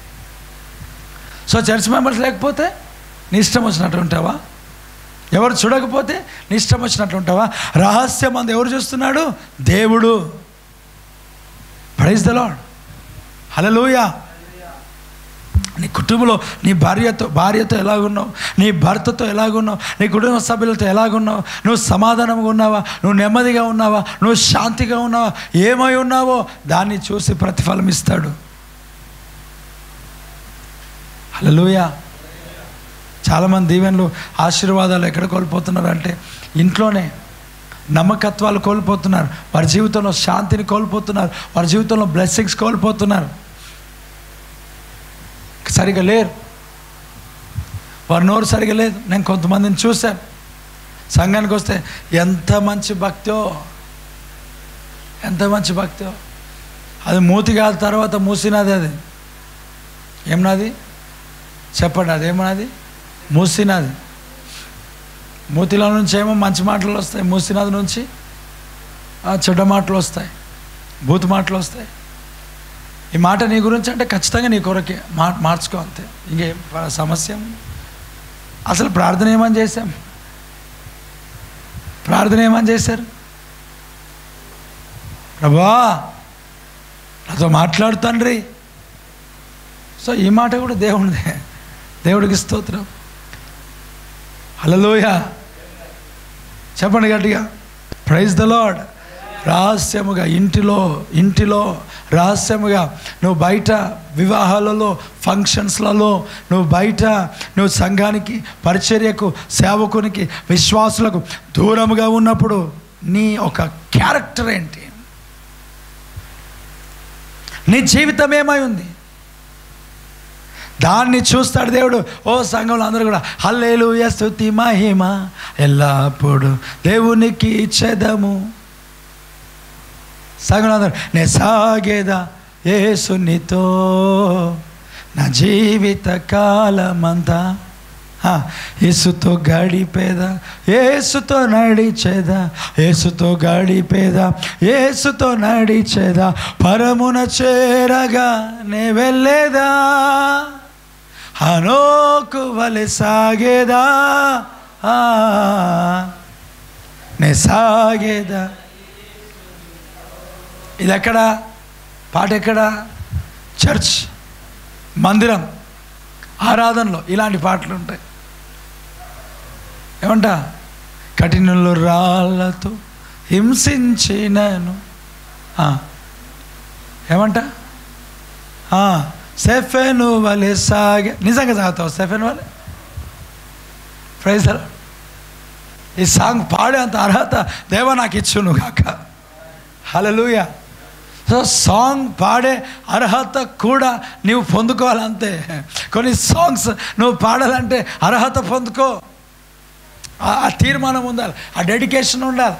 సో చర్చ్ మెంబర్స్ లేకపోతే నీ ఇష్టం వచ్చినట్టు ఉంటావా ఎవరు చూడకపోతే నీ ఇష్టం వచ్చినట్లు ఉంటావా రహస్యం అందు ఎవరు చూస్తున్నాడు దేవుడు ప్రైజ్ ద లాడ్ హలలోయ నీ కుటుంబంలో నీ భార్యతో భార్యతో ఎలాగున్నావు నీ భర్తతో ఎలాగున్నావు నీ కుటుంబ సభ్యులతో ఎలాగున్నావు నువ్వు సమాధానంగా ఉన్నావా నువ్వు నెమ్మదిగా ఉన్నావా నువ్వు శాంతిగా ఉన్నావా ఏమై ఉన్నావో దాన్ని చూసి ప్రతిఫలం ఇస్తాడు హలలుయా చాలామంది దీవెనలు ఆశీర్వాదాలు ఎక్కడ కోల్పోతున్నారు అంటే ఇంట్లోనే నమ్మకత్వాలు కోల్పోతున్నారు వారి జీవితంలో శాంతిని కోల్పోతున్నారు వారి జీవితంలో బ్లెస్సింగ్స్ కోల్పోతున్నారు సరిగా లేరు వారి నోరు సరిగా లేదు నేను కొంతమందిని చూశాను సంఘానికి వస్తే ఎంత మంచి భక్తో ఎంత మంచి భక్తో అది మూతి కాదు తర్వాత మూసినది అది ఏమన్నది చెప్పండి అదేమన్నది మూసినది మూతిలో నుంచి ఏమో మంచి మాటలు వస్తాయి మూసినది నుంచి ఆ చెడ్డ మాటలు వస్తాయి బూతు మాటలు వస్తాయి ఈ మాట నీ గురించి అంటే ఖచ్చితంగా నీ కొరకే మా మార్చుకో అంతే ఇంకేం ప- సమస్య ఉంది? అసలు ప్రార్థన ఏమని చేశాం ప్రార్థన ఏమని చేశారు ప్రభా నాతో మాట్లాడు తండ్రి సో ఈ మాట కూడా దేవుడిదే దేవుడికి స్తోత్రం హలోయ చెప్పండి గట్టిగా ప్రైజ్ ద లాడ్ రహస్యముగా ఇంటిలో ఇంటిలో రహస్యముగా నువ్వు బయట వివాహాలలో ఫంక్షన్స్లలో నువ్వు బయట నువ్వు సంఘానికి పరిచర్యకు సేవకునికి విశ్వాసులకు దూరముగా ఉన్నప్పుడు నీ ఒక క్యారెక్టర్ ఏంటి నీ జీవితం ఏమై ఉంది దాన్ని చూస్తాడు దేవుడు ఓ సంఘంలో అందరూ కూడా హల్లేలు స్తుతి మహిమ ఎల్లప్పుడు దేవునికి ఇచ్చేదము సంఘంలో అందరూ నే సాగేదా ఏసునితో నా జీవిత కాలమంతా ఆ, యేసుతో గడిపేదా ఏసుతో నడిచేదా ఏసుతో గడిపేదా ఏసుతో నడిచేదా పరమున చేరగా నే వెళ్ళేదా హనోకు వలె సాగేదా ఆ, నే సాగేదా ఇది ఎక్కడ పాట ఎక్కడ చర్చ్ మందిరం ఆరాధనలో ఇలాంటి పాటలు ఉంటాయి ఏమంట కఠినలు రాళ్ళతో హింసించినను ఆ, ఏమంట ఆ, సెఫెను వలె సాగే నిజంగా చదువుతావు సెఫెన్ వలె ప్రైజ్ ద లార్డ్. ఈ సాంగ్ పాడే అంత అర్హత దేవ నాకు ఇచ్చును కాక హలలుయ సో సాంగ్ పాడే అర్హత కూడా నీవు పొందుకోవాలంతే కొన్ని సాంగ్స్ నువ్వు పాడాలంటే అర్హత పొందుకో ఆ ఆ తీర్మానం ఉండాలి ఆ డెడికేషన్ ఉండాలి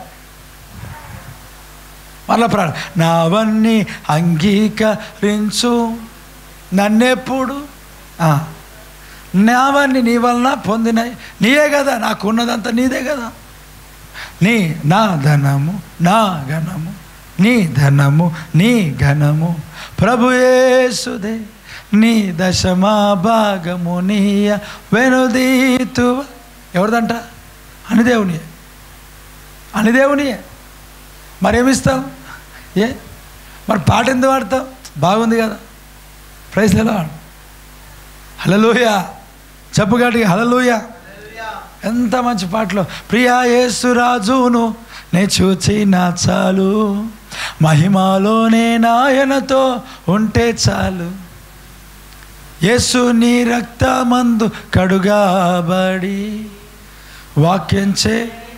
మళ్ళా ప్రాణ నావన్నీ అంగీకరించు నన్నెప్పుడు ఆ, నావన్నీ నీ వలన పొందినాయి నీయే కదా నాకు ఉన్నదంతా నీదే కదా నీ నా ధనము నా ఘనము నీ ధనము నీ ఘనము ప్రభు యేసుదే నీ దశమా భాగము నీయ వెనుదీతు ఎవరిదంట అనిదేవునియే అనిదేవునియే మరేమిస్తావు ఏ మరి పాట ఎందుకు పాడతావు బాగుంది కదా ప్రైజ్ ఎలా హలలోయ చెప్పు గట్టిగా హలలోయ ఎంత మంచి పాటలు ప్రియా యేసురాజును నే చూచిన చాలు మహిమలోనే నాయనతో ఉంటే చాలు యేసు నీ రక్తమందు కడుగాబడి వాక్యం చే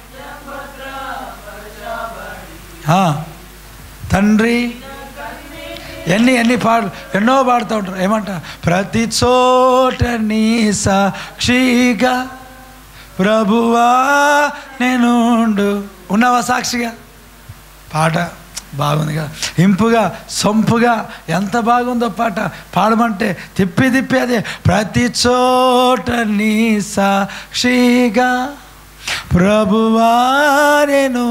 ఆ, తండ్రి ఎన్ని ఎన్ని పాటలు ఎన్నో పాడుతూ ఉంటారు ఏమంట ప్రతి చోట నీ సాక్షిగా ప్రభువా నేను ఉన్నావా సాక్షిగా పాట బాగుంది కదా ఇంపుగా సొంపుగా ఎంత బాగుందో పాట పాడమంటే తిప్పి తిప్పి అదే ప్రతి చోట నీ సాక్షిగా ప్రభువా నేను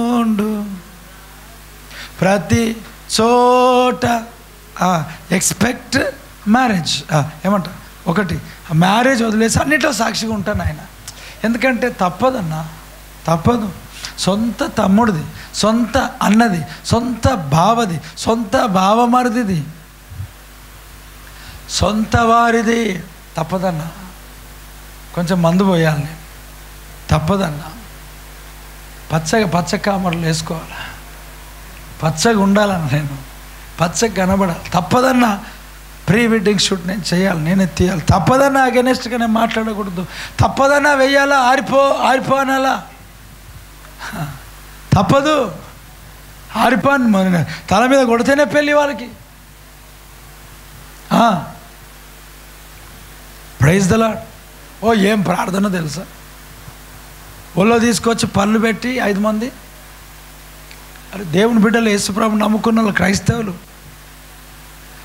ప్రతి చోట ఎక్స్పెక్ట్ మ్యారేజ్ ఏమంట ఒకటి మ్యారేజ్ వదిలేసి అన్నిట్లో సాక్షిగా ఉంటాను ఆయన ఎందుకంటే తప్పదన్నా తప్పదు సొంత తమ్ముడిది సొంత అన్నది సొంత బావది సొంత బావమరిదిది సొంత వారిది తప్పదన్నా కొంచెం మందు పోయాలి నేను తప్పదన్నా పచ్చగా పచ్చ కామర్లు వేసుకోవాలి పచ్చగా ఉండాలన్న నేను పచ్చగా కనబడాలి తప్పదన్నా ప్రీ వెడ్డింగ్ షూట్ నేను చేయాలి నేనే తీయాలి తప్పదన్నా అగెనెస్ట్గా నేను మాట్లాడకూడదు తప్పదన్నా వెయ్యాలా ఆరిపో ఆరిపో అనాలా హ, తప్పదు ఆరిపోను మన తల మీద కొడితేనే పెళ్ళి వాళ్ళకి ప్రైజ్ దలా ఓ ఏం ప్రార్థన తెలుసా ఒళ్ళో తీసుకొచ్చి పళ్ళు పెట్టి ఐదు మంది అరే దేవుని బిడ్డలు యేసుప్రభు నమ్ముకున్న వాళ్ళు క్రైస్తవులు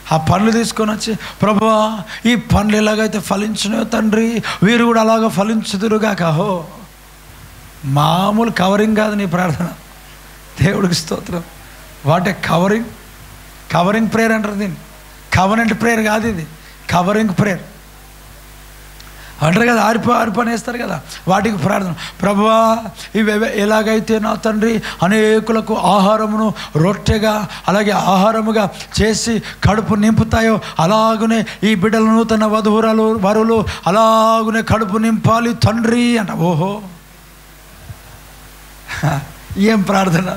ఆ పండ్లు తీసుకొని వచ్చి ప్రభువా ఈ పండ్లు ఎలాగైతే ఫలించినో తండ్రి వీరు కూడా అలాగ ఫలించుదురుగాక హో మామూలు కవరింగ్ కాదు నీ ప్రార్థన దేవుడికి స్తోత్రం what a covering covering prayer అంటారు దీన్ని కవనెంట్ ప్రేయర్ కాదు ఇది కవరింగ్ ప్రేయర్ అంటారు కదా ఆరిపో ఆరిపోని వేస్తారు కదా వాటికి ప్రార్థన ప్రభువా ఇవి ఎవ- ఎలాగైతే నా తండ్రి అనేకులకు ఆహారమును రొట్టెగా అలాగే ఆహారముగా చేసి కడుపు నింపుతాయో అలాగునే ఈ బిడ్డల నూతన వధువురాలు వరులు అలాగునే కడుపు నింపాలి తండ్రి అంట ఓహో ఏం ప్రార్థన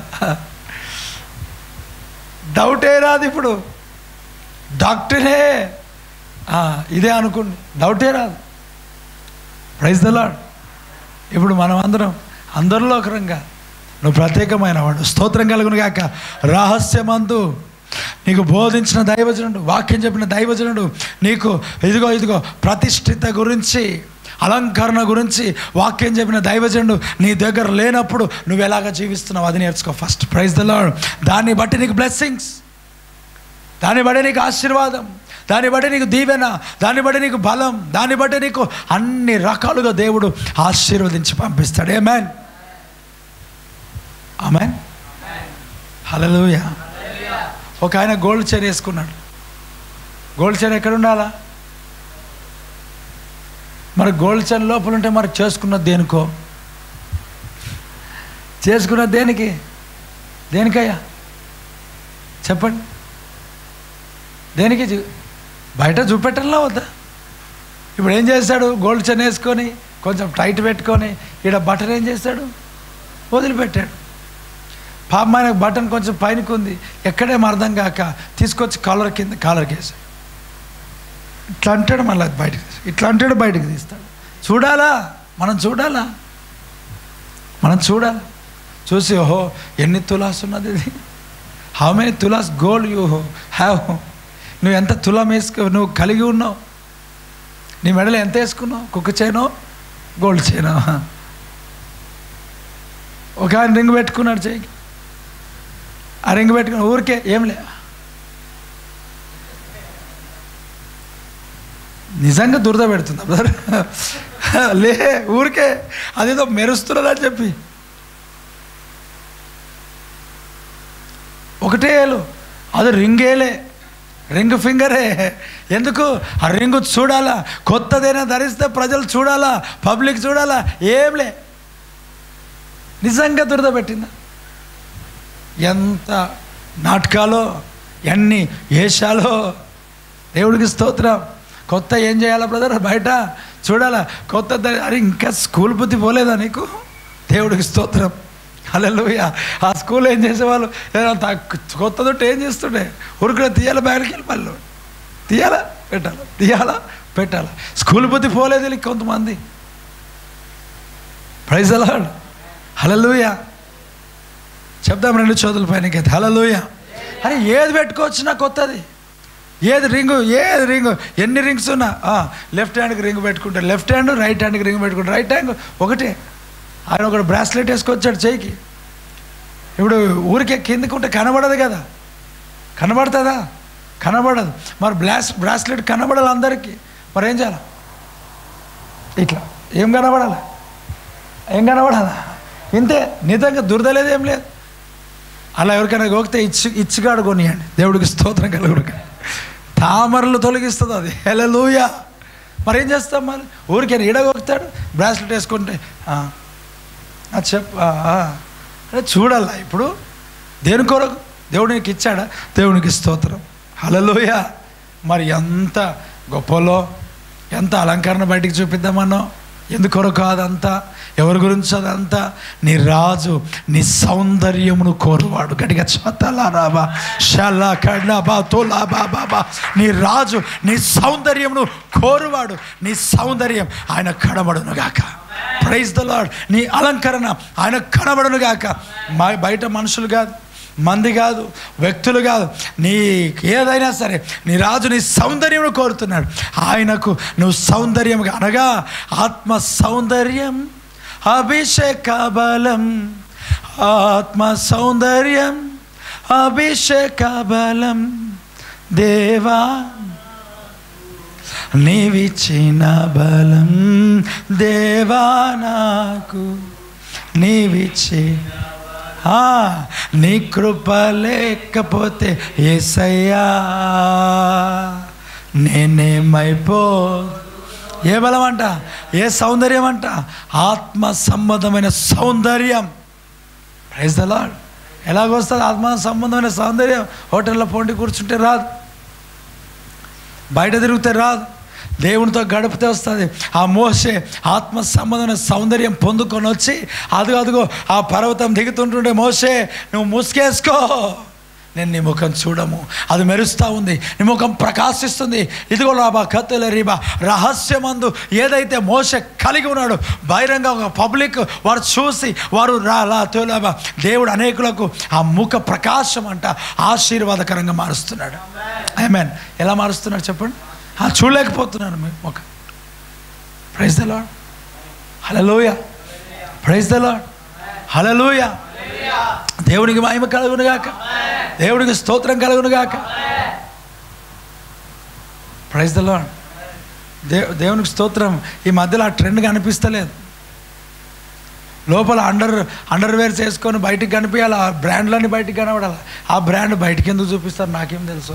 డౌటే రాదు ఇప్పుడు డాక్టరే ఆ, ఇదే అనుకోండి డౌటే రాదు ప్రైజ్ ద లాడ్ ఇప్పుడు మనం అందరం అందరిలో ఒకరంగా నువ్వు ప్రత్యేకమైన వాడు స్తోత్రం కలుగును గాక రహస్యమందు నీకు బోధించిన దైవజనుడు వాక్యం చెప్పిన దైవజనుడు నీకు ఇదిగో ఇదిగో ప్రతిష్ఠిత గురించి అలంకరణ గురించి వాక్యం చెప్పిన దైవజనుడు నీ దగ్గర లేనప్పుడు నువ్వు ఎలాగ జీవిస్తున్నావు అది నేర్చుకో ఫస్ట్ ప్రైజ్ ద లాడ్ దాన్ని బట్టి నీకు బ్లెస్సింగ్స్ దాన్ని బట్టి నీకు ఆశీర్వాదం దాన్ని బట్టి నీకు దీవెన దాన్ని బట్టి నీకు బలం దాన్ని బట్టి నీకు అన్ని రకాలుగా దేవుడు ఆశీర్వదించి పంపిస్తాడు ఏ మ్యాన్ ఆమెన్ హలలుయ ఒక ఆయన గోల్డ్ చైన్ వేసుకున్నాడు గోల్డ్ చైన్ ఎక్కడ ఉండాలా మరి గోల్డ్ చైన్ లోపల ఉంటే మరి చేసుకున్నది దేనికో చేసుకున్నది దేనికి దేనికయ్యా చెప్పండి దేనికి చూ- బయట చూపెట్టంలో వద్దా ఇప్పుడు ఏం చేస్తాడు గోల్డ్ చైన్ వేసుకొని కొంచెం టైట్ పెట్టుకొని ఈడ బటన్ ఏం చేస్తాడు వదిలిపెట్టాడు పాపం ఆయనకు బటన్ కొంచెం పైనకు ఉంది ఎక్కడేం అర్థం కాక తీసుకొచ్చి కాలర్ కింద కాలర్కి వేసాడు ఇట్లా అంటాడు మళ్ళీ అది బయటకు తీస్తాడు. ఇట్లా అంటాడు బయటకు తీస్తాడు చూడాలా మనం చూడాలా మనం చూడాలి చూసి ఓహో ఎన్ని తులాస్ ఉన్నది ఇది how many tolas gold you have నువ్వు ఎంత తులం వేసుకో నువ్వు కలిగి ఉన్నావు నీ మెడలో ఎంత వేసుకున్నావు కుక్క చేయనో గోల్డ్ చేయనో ఒక ఆయన రింగ్ పెట్టుకున్నాడు చేయికి ఆ రింగ్ పెట్టుకుని ఊరికే ఏం లే నిజంగా దురద పెడుతుందా బ్రదర్ లే ఊరికే అదేదో మెరుస్తున్నదని చెప్పి ఒకటే ఏలు అది రింగేలే రింగ్ ఫింగరే ఎందుకు ఆ రింగు చూడాలా కొత్తదైనా ధరిస్తే ప్రజలు చూడాలా పబ్లిక్ చూడాలా ఏంలే నిజంగా దురద పెట్టిందా ఎంత నాటకాలో ఎన్ని వేషాలో దేవుడికి స్తోత్రం కొత్త ఏం చేయాలా బ్రదర్ బయట చూడాలా కొత్త ద- అరే ఇంకా స్కూల్ బుద్ధి పోలేదా నీకు దేవుడికి స్తోత్రం హల్లెలూయ ఆ స్కూల్ ఏం చేసేవాళ్ళు ఏదైనా త- కొత్తదొట్టి ఏం చేస్తుండే ఉరుకునే తీయాలా బయటకి వెళ్ళి మళ్ళీ తీయాలా పెట్టాలా తీయాలా పెట్టాలా స్కూల్ బుద్ధి పోలేదు వీళ్ళకి కొంతమంది ప్రైజ్ అలాడ్ హలలుయ చెప్దాం రెండు చేతుల పైనకి హలలుయ అని ఏది పెట్టుకోవచ్చు నా కొత్తది ఏది రింగు ఏది రింగు ఎన్ని రింగ్స్ ఉన్నా లెఫ్ట్ హ్యాండ్కి రింగ్ పెట్టుకుంటే లెఫ్ట్ హ్యాండ్ రైట్ హ్యాండ్కి రింగ్ పెట్టుకుంటే రైట్ హ్యాండ్ ఒకటే ఆయన ఒకడు బ్రాస్లెట్ వేసుకొచ్చాడు చేయికి ఇప్పుడు ఊరికే కిందకి ఉంటే కనబడదు కదా కనబడుతుందా కనబడదు మరి బ్లాస్ బ్రాస్లెట్ కనబడాలి అందరికీ మరి ఏం చేయాలి ఇట్లా ఏం కనబడాలి ఏం కనబడాలా ఇంతే నిజంగా దురదలేదు ఏం లేదు అలా ఎవరికైనా గోకితే ఇచ్చి ఇచ్చిగాడు కొనియండి దేవుడికి స్తోత్రం కలుగుడు తామరలు తొలగిస్తుంది అది హెలలుయ మరి ఏం చేస్తాం మరి ఊరికైనా ఈడ గోకుతాడు బ్రాస్లెట్ వేసుకుంటే "ఆ, ఆ, చెప్పు ఆ, ఆ." అరే చూడాలా ఇప్పుడు దేని కొరకు దేవుడికి ఇచ్చాడా దేవునికి స్తోత్రం హలలోయ మరి ఎంత గొప్పలో ఎంత అలంకరణ బయటికి చూపిద్దామన్నో ఎందుకొరకు అదంతా ఎవరి గురించి అదంతా నీ రాజు నీ సౌందర్యమును కోరువాడు గట్టిగా చతలా రాబా షలా కడబా తోలా బాబా నీ రాజు నీ సౌందర్యమును కోరువాడు నీ సౌందర్యం ఆయన కనబడును గాక ప్రైజ్ ద లాడ్ నీ అలంకరణ ఆయన కనబడును గాక మా బయట మనుషులు కాదు మంది కాదు వ్యక్తులు కాదు నీ ఏదైనా సరే నీ రాజు నీ సౌందర్యం కోరుతున్నాడు ఆయనకు నువ్వు సౌందర్యంగా అనగా ఆత్మ సౌందర్యం అభిషేక బలం ఆత్మ సౌందర్యం అభిషేక బలం దేవా నీవిచ్చిన బలం దేవా నాకు నీవిచ్చిన ఆ, నీ కృప లేకపోతే ఏసయ్యా నేనేమైపో ఏ బలం అంట ఏ సౌందర్యం అంట ఆత్మ సంబంధమైన సౌందర్యం ప్రైజ్ ద లాడ్ ఎలాగొస్తుంది ఆత్మ సంబంధమైన సౌందర్యం హోటల్లో పొండి కూర్చుంటే రాదు బయట తిరిగితే రాదు దేవునితో గడిపితే వస్తుంది ఆ మోసే ఆత్మ సంబంధమైన సౌందర్యం పొందుకొని వచ్చి అదిగో అదిగో ఆ పర్వతం దిగుతుంటుండే మోసే నువ్వు ముసుకేసుకో నేను నీ ముఖం చూడము అది మెరుస్తూ ఉంది నీ ముఖం ప్రకాశిస్తుంది ఇదిగో రాబా కత్తుల రీబా రహస్యమందు ఏదైతే మోస కలిగి ఉన్నాడు బహిరంగ ఒక పబ్లిక్ వారు చూసి వారు రా లా తోలాబా దేవుడు అనేకులకు ఆ ముఖ ప్రకాశం అంట ఆశీర్వాదకరంగా మారుస్తున్నాడు ఐ మీన్ ఎలా మారుస్తున్నాడు చెప్పండి ఆ, చూడలేకపోతున్నాను మీ ముఖం praise the Lord hallelujah praise the Lord hallelujah దేవునికి మహిమ కలుగును గాక దేవునికి స్తోత్రం కలుగును గాక ప్రైజ్ ద లాడ్ దే దేవునికి స్తోత్రం ఈ మధ్యలో ఆ ట్రెండ్ కనిపిస్తలేదు లోపల అండర్ అండర్వేర్ చేసుకొని బయటికి కనిపించాలి ఆ బ్రాండ్లన్నీ బయటికి కనబడాలి ఆ బ్రాండ్ బయటికి ఎందుకు చూపిస్తారు నాకేం తెలుసు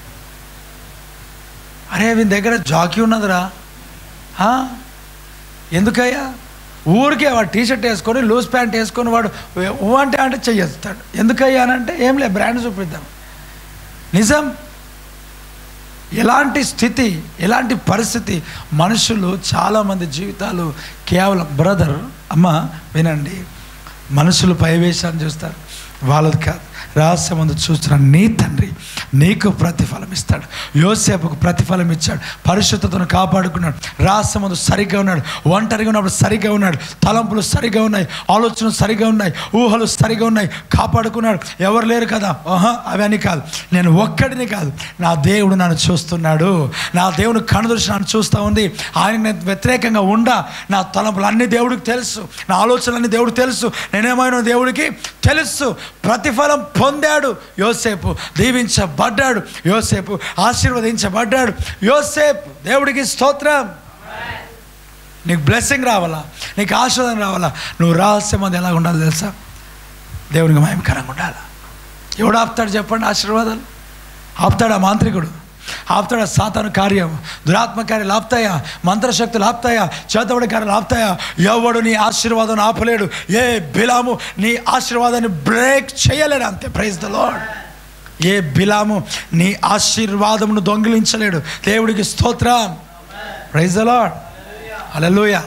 అరే వీని దగ్గర జాకీ ఉన్నదిరా ఆ? ఎందుకయ్యా ఊరికే వాడు టీ షర్ట్ వేసుకొని లూజ్ ప్యాంట్ వేసుకొని వాడు ఊ అంటే అంటే చెయ్యేస్తాడు ఎందుకయ్యా అని అంటే ఏం లేదు బ్రాండ్ చూపిద్దాం నిజం ఎలాంటి స్థితి ఎలాంటి పరిస్థితి మనుషులు చాలామంది జీవితాలు కేవలం బ్రదర్ అమ్మ వినండి మనుషులు పైవేశాన్ని చూస్తారు వాళ్ళది కాదు రహస్యమందు చూస్తున్న నీ తండ్రి నీకు ప్రతిఫలం ఇస్తాడు యోసేపుకు ప్రతిఫలం ఇచ్చాడు పరిశుద్ధతను కాపాడుకున్నాడు రహస్యమందు సరిగ్గా ఉన్నాడు ఒంటరిగా ఉన్నప్పుడు సరిగ్గా ఉన్నాడు తలంపులు సరిగ్గా ఉన్నాయి ఆలోచనలు సరిగ్గా ఉన్నాయి ఊహలు సరిగ్గా ఉన్నాయి కాపాడుకున్నాడు ఎవరు లేరు కదా ఆహా అవన్నీ కాదు నేను ఒక్కడిని కాదు నా దేవుడు నన్ను చూస్తున్నాడు నా దేవుడు కనుదృష్టి నన్ను చూస్తూ ఉంది ఆయన నేను వ్యతిరేకంగా ఉండా నా తలంపులు అన్ని దేవుడికి తెలుసు నా ఆలోచనలన్నీ దేవుడికి తెలుసు నేనేమైనా దేవుడికి తెలుసు ప్రతిఫలం పొందాడు యోసేపు దీవించబడ్డాడు యోసేపు ఆశీర్వదించబడ్డాడు యోసేపు దేవుడికి స్తోత్రం నీకు బ్లెస్సింగ్ రావాలా నీకు ఆశీర్వాదం రావాలా నువ్వు రహస్యం అది ఎలా ఉండాలి తెలుసా దేవునికి మహిమకరంగా ఉండాలి ఎవడు ఆపుతాడు చెప్పండి ఆశీర్వాదాలు ఆపుతాడా మాంత్రికుడు ఆపుతాడా సాతాను కార్యం దురాత్మ కార్యాలు ఆపుతాయా మంత్రశక్తులు ఆపుతాయా చేతబడి కార్యాలు ఆపుతాయా ఎవడు నీ ఆశీర్వాదం ఆపలేడు ఏ బిలాము నీ ఆశీర్వాదాన్ని బ్రేక్ చేయలేడు అంతే ప్రైజ్ ద లాడ్ ఏ బిలాము నీ ఆశీర్వాదమును దొంగిలించలేడు దేవుడికి స్తోత్రం ప్రైజ్ ద లాడ్ అలలోయ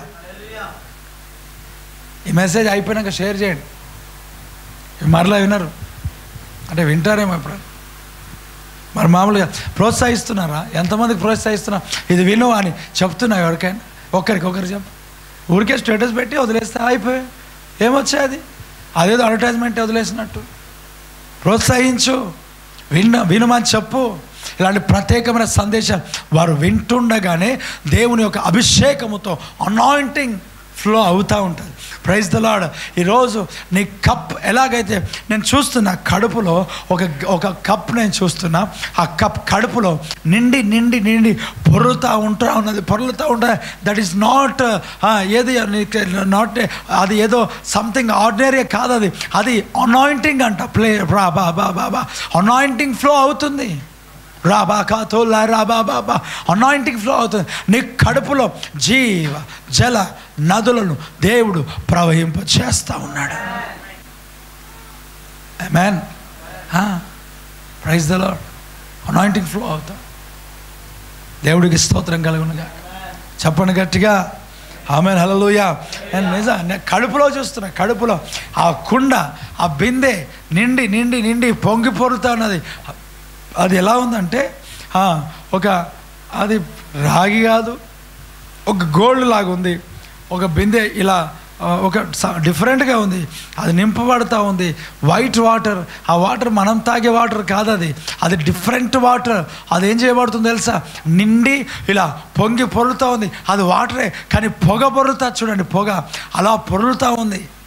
ఈ మెసేజ్ అయిపోయినాక షేర్ చేయండి ఇవి మరలా వినరు అంటే వింటారేమో ఇప్పుడు మరి మామూలుగా ప్రోత్సహిస్తున్నారా ఎంతమందికి ప్రోత్సహిస్తున్నా ఇది విను అని చెప్తున్నా ఎవరికైనా ఒక్కరికి ఒకరు చెప్పు ఊరికే స్టేటస్ పెట్టి వదిలేస్తే అయిపోయి ఏమొచ్చాయి అది అదేదో అడ్వర్టైజ్మెంట్ వదిలేసినట్టు ప్రోత్సహించు విన్న వినమని చెప్పు ఇలాంటి ప్రత్యేకమైన సందేశం వారు వింటుండగానే దేవుని యొక్క అభిషేకముతో అనాయింటింగ్ ఫ్లో అవుతూ ఉంటుంది ప్రైజ్ ద లాడ్ ఈరోజు నీ కప్ ఎలాగైతే నేను చూస్తున్నా కడుపులో ఒక ఒక కప్ నేను చూస్తున్నా ఆ కప్ కడుపులో నిండి నిండి నిండి పొరులుతూ ఉంటా ఉన్నది పొరులుతూ ఉంటా దట్ ఈస్ నాట్ ఏది నాట్ అది ఏదో సంథింగ్ ఆర్డినరీ కాదు అది అది అనాయింటింగ్ అంట ప్లే బా బా బా బా బా అనాయింటింగ్ ఫ్లో అవుతుంది రాబా కాతో రాబా బాబా అనాయింటింగ్ ఫ్లో అవుతుంది నీ కడుపులో జీవ జల నదులను దేవుడు ప్రవహింప చేస్తూ ఉన్నాడు man praise the Lord anointing flow అవుతా దేవుడికి స్తోత్రం కలుగునుగా చెప్పండి గట్టిగా ఆమె హలలుయ నేను నిజం నేను కడుపులో చూస్తున్నా కడుపులో ఆ కుండ ఆ బిందె నిండి నిండి నిండి పొంగి పొరుతా ఉన్నది అది ఎలా ఉందంటే ఆ, ఒక అది రాగి కాదు ఒక గోల్డ్ లాగా ఉంది ఒక బిందె ఇలా ఆ, ఒక స- డిఫరెంట్గా ఉంది అది నింపబడుతూ ఉంది వైట్ వాటర్ ఆ వాటర్ మనం తాగే వాటర్ కాదు అది అది డిఫరెంట్ వాటర్ అది ఏం చేయబడుతుంది తెలుసా నిండి ఇలా పొంగి పొరులుతూ ఉంది అది వాటరే కానీ పొగ పొరులుతా చూడండి పొగ అలా పొరులుతూ ఉంది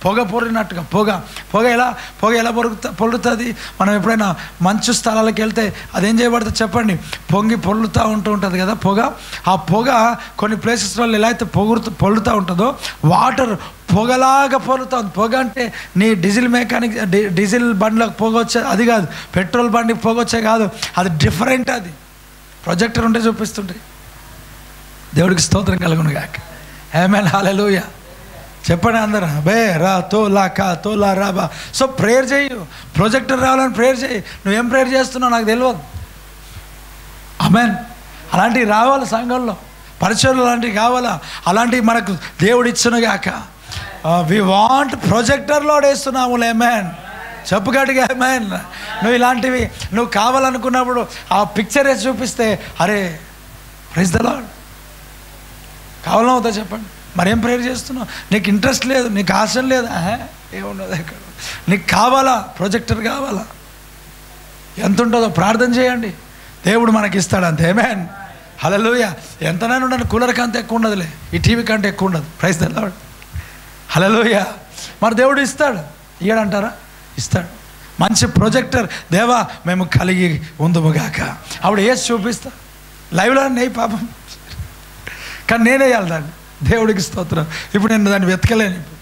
పొగ పొరినట్టుగా పొగ పొగ ఎలా పొగ ఎలా పొరుగుతా పొలుతుంది మనం ఎప్పుడైనా మంచు స్థలాలకు వెళ్తే అదేం చేయబడుతుంది చెప్పండి పొంగి పొల్లుతూ ఉంటూ ఉంటుంది కదా పొగ ఆ పొగ కొన్ని ప్లేసెస్లో ఎలా అయితే పొగురుతూ పొల్లుతూ ఉంటుందో వాటర్ పొగలాగా పొలుతుంది పొగ అంటే నీ డీజిల్ మెకానిక్ డి- డీజిల్ బండ్లకు పొగ వచ్చే అది కాదు పెట్రోల్ బండికి పొగ వచ్చే కాదు అది డిఫరెంట్ అది ప్రొజెక్టర్ ఉంటే చూపిస్తుంటాయి దేవుడికి స్తోత్రం కలుగును గాక ఏమేన్ హాలెలూయ చెప్పండి అందరూ బే రా తోలా కా తోలా రా బా సో ప్రేయర్ చేయు ప్రొజెక్టర్ రావాలని ప్రేయర్ చేయి నువ్వేం ప్రేయర్ చేస్తున్నావు నాకు తెలియదు అమెన్ అలాంటివి రావాలి సంఘంలో పరిచయాలు అలాంటివి కావాలా అలాంటివి మనకు దేవుడు ఇచ్చును గాక వి వాంట్ ప్రొజెక్టర్లో వేస్తున్నాము ఏమేన్ చెప్పు గట్టిగా ఏమేన్ నువ్వు ఇలాంటివి నువ్వు కావాలనుకున్నప్పుడు ఆ పిక్చర్ వేసి చూపిస్తే అరే ప్రైజ్ ద లాడ్ కావాలని అవుతా చెప్పండి మరేం ప్రేయర్ చేస్తున్నావు నీకు ఇంట్రెస్ట్ లేదు నీకు ఆశ లేదు ఆహా, ఏమున్నది అక్కడ నీకు కావాలా ప్రొజెక్టర్ కావాలా ఎంత ఉంటుందో ప్రార్థన చేయండి దేవుడు మనకి ఇస్తాడు అంతే ఏమేన్ హలలుయ ఎంతనైనా ఉండదు కూలర్ కంటే ఎక్కువ ఉండదులే ఈ టీవీ కంటే ఎక్కువ ఉండదు ప్రైస్ తెల్లవాడు హలలుయ మరి దేవుడు ఇస్తాడు ఇయ్యడంటారా ఇస్తాడు మంచి ప్రొజెక్టర్ దేవా మేము కలిగి ఉందుముగాక అప్పుడు వేసి చూపిస్తా లైవ్లో నెయ్యి పాపం కానీ నేనే వేయాలి దాన్ని దేవుడికి స్తోత్రం ఇప్పుడు నేను దాన్ని వెతకలేను ఇప్పుడు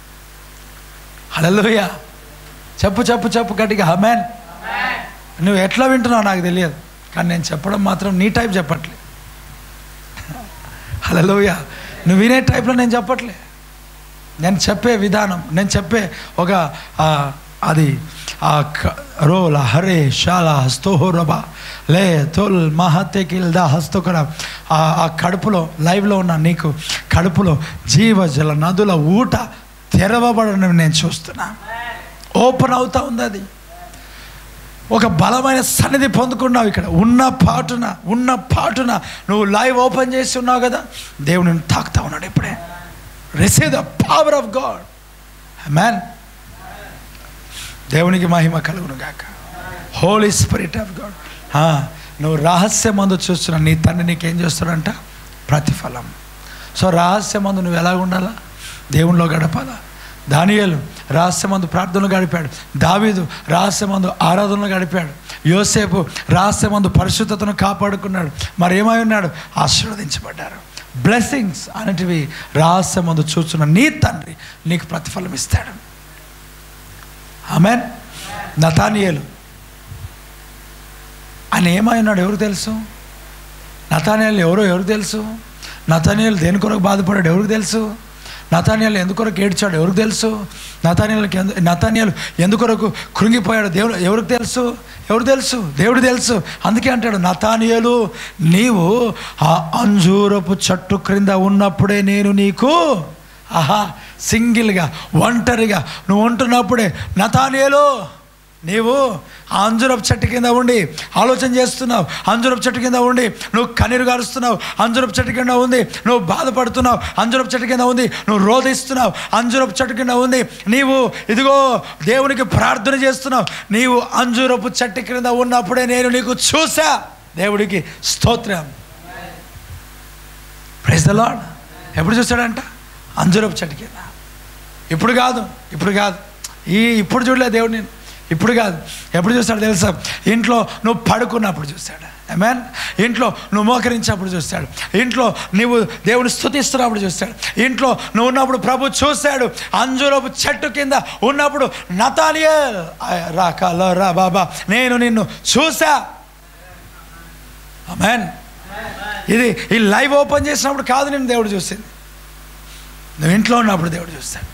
హలలుయ చెప్పు చెప్పు చెప్పు గట్టిగా హమెన్ నువ్వు ఎట్లా వింటున్నావు నాకు తెలియదు కానీ నేను చెప్పడం మాత్రం నీ టైప్ చెప్పట్లే హలోయ నువ్వు వినే టైప్లో నేను చెప్పట్లే నేను చెప్పే విధానం నేను చెప్పే ఒక ఆ, అది ఆ క- రోల హరే శాల హస్తోహోరబ లే తోల్ మహతెకిల్ దా హస్తోకర ఆ ఆ కడుపులో లైవ్లో ఉన్న నీకు కడుపులో జీవజల నదుల ఊట తెరవబడడం నేను చూస్తున్నా ఓపెన్ అవుతా ఉంది అది ఒక బలమైన సన్నిధి పొందుకున్నావు ఇక్కడ ఉన్న పాటున ఉన్న పాటున నువ్వు లైవ్ ఓపెన్ చేసి ఉన్నావు కదా దేవుడు నిన్ను తాకుతా ఉన్నాడు ఇప్పుడే receive the power of God man దేవునికి మహిమ కలుగును గాక హోలీ స్పిరిట్ ఆఫ్ గాడ్ నువ్వు రహస్యమందు చూస్తున్న నీ తండ్రి నీకేం చేస్తాడంట ప్రతిఫలం సో రహస్యమందు నువ్వు ఎలా ఉండాలా దేవునిలో గడపాలా దానియేలు రహస్యమందు ప్రార్థనలు గడిపాడు దావీదు రహస్యమందు ఆరాధనలు గడిపాడు యోసేపు రహస్యమందు పరిశుద్ధతను కాపాడుకున్నాడు మరి ఏమై ఉన్నాడు ఆశీర్వదించబడ్డారు బ్లెస్సింగ్స్ అనేటివి రహస్యమందు చూస్తున్న నీ తండ్రి నీకు ప్రతిఫలం ఇస్తాడు ఆమెన్ నతానియేలు ఆయన ఏమై ఉన్నాడు ఎవరు తెలుసు నతానియాలు ఎవరో ఎవరు తెలుసు నతానియాలు దేని కొరకు బాధపడాడు ఎవరికి తెలుసు నతానియాలు ఎందుకొరకు ఏడ్చాడు ఎవరికి తెలుసు నతానియాలకి ఎందు నతానియాలు ఎందుకొరకు కృంగిపోయాడు దేవుడు ఎవరికి తెలుసు ఎవరు తెలుసు దేవుడు తెలుసు అందుకే అంటాడు నతానియలు నీవు ఆ అంజూరపు చెట్టు క్రింద ఉన్నప్పుడే నేను నీకు ఆహా సింగిల్గా ఒంటరిగా నువ్వు ఉంటున్నప్పుడే నతానియలు నీవు ఆ అంజురపు చెట్టు కింద ఉండి ఆలోచన చేస్తున్నావు అంజురపు చెట్టు కింద ఉండి నువ్వు కన్నీరు గారుస్తున్నావు అంజురపు చెట్టు కింద ఉంది నువ్వు బాధపడుతున్నావు అంజురపు చెట్టు కింద ఉంది నువ్వు రోధిస్తున్నావు అంజురపు చెట్టు కింద ఉంది నీవు ఇదిగో దేవునికి ప్రార్థన చేస్తున్నావు నీవు అంజురపు చెట్టు కింద ఉన్నప్పుడే నేను నీకు చూసా దేవుడికి స్తోత్రం ప్రైజ్ ద లాడ్ ఎప్పుడు చూస్తాడంట అంజురపు చెట్టు కింద ఇప్పుడు కాదు ఇప్పుడు కాదు ఈ ఇప్పుడు చూడలే దేవుడు నేను ఇప్పుడు కాదు ఎప్పుడు చూస్తాడు తెలుసా ఇంట్లో నువ్వు పడుకున్నప్పుడు చూస్తాడు మీన్ ఇంట్లో నువ్వు మోకరించినప్పుడు చూస్తాడు ఇంట్లో నువ్వు దేవుని స్థుతిస్తున్నప్పుడు చూస్తాడు ఇంట్లో నువ్వు ఉన్నప్పుడు ప్రభు చూశాడు అంజురపు చెట్టు కింద ఉన్నప్పుడు నతానియే రా కాలో రా బాబా నేను నిన్ను చూసా అమెన్ ఇది ఈ లైవ్ ఓపెన్ చేసినప్పుడు కాదు నేను దేవుడు చూసింది నువ్వు ఇంట్లో ఉన్నప్పుడు దేవుడు చూస్తాడు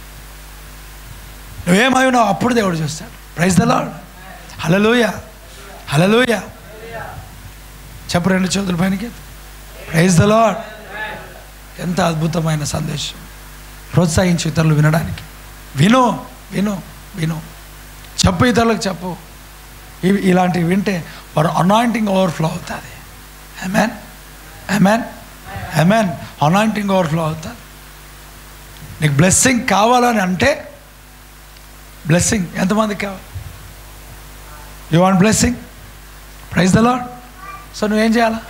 నువ్వేమై ఉన్నావు అప్పుడు దేవుడు చూస్తాడు ప్రైజ్ ద లాడ్ హలలోయ హలలోయ చెప్పు రెండు చేతుల పైనకి ప్రైజ్ ద లాడ్ ఎంత అద్భుతమైన సందేశం ప్రోత్సహించు ఇతరులు వినడానికి విను విను విను చెప్పు ఇతరులకు చెప్పు ఇవి ఇలాంటివి వింటే వారు అనాయింటింగ్ ఓవర్ఫ్లో అవుతుంది amen amen amen anointing overflow అవుతుంది నీకు బ్లెస్సింగ్ కావాలని అంటే బ్లెస్సింగ్ ఎంతమందికి కావాలి you want blessing praise the Lord so నువ్వేం చేయాలా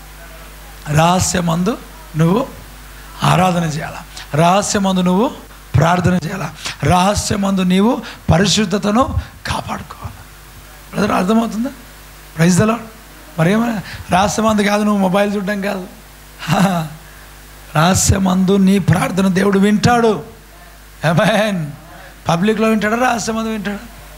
రహస్యమందు నువ్వు ఆరాధన చేయాలా రహస్యమందు నువ్వు ప్రార్థన చేయాలి రహస్యమందు నీవు పరిశుద్ధతను కాపాడుకోవాలి బ్రదర్ అర్థమవుతుందా ప్రైజ్ దలో మరేమైనా రహస్యమందు కాదు నువ్వు మొబైల్ చూడడం కాదు రహస్యమందు నీ ప్రార్థన దేవుడు వింటాడు ఏమైన్ పబ్లిక్లో వింటాడా రహస్యమందు వింటాడా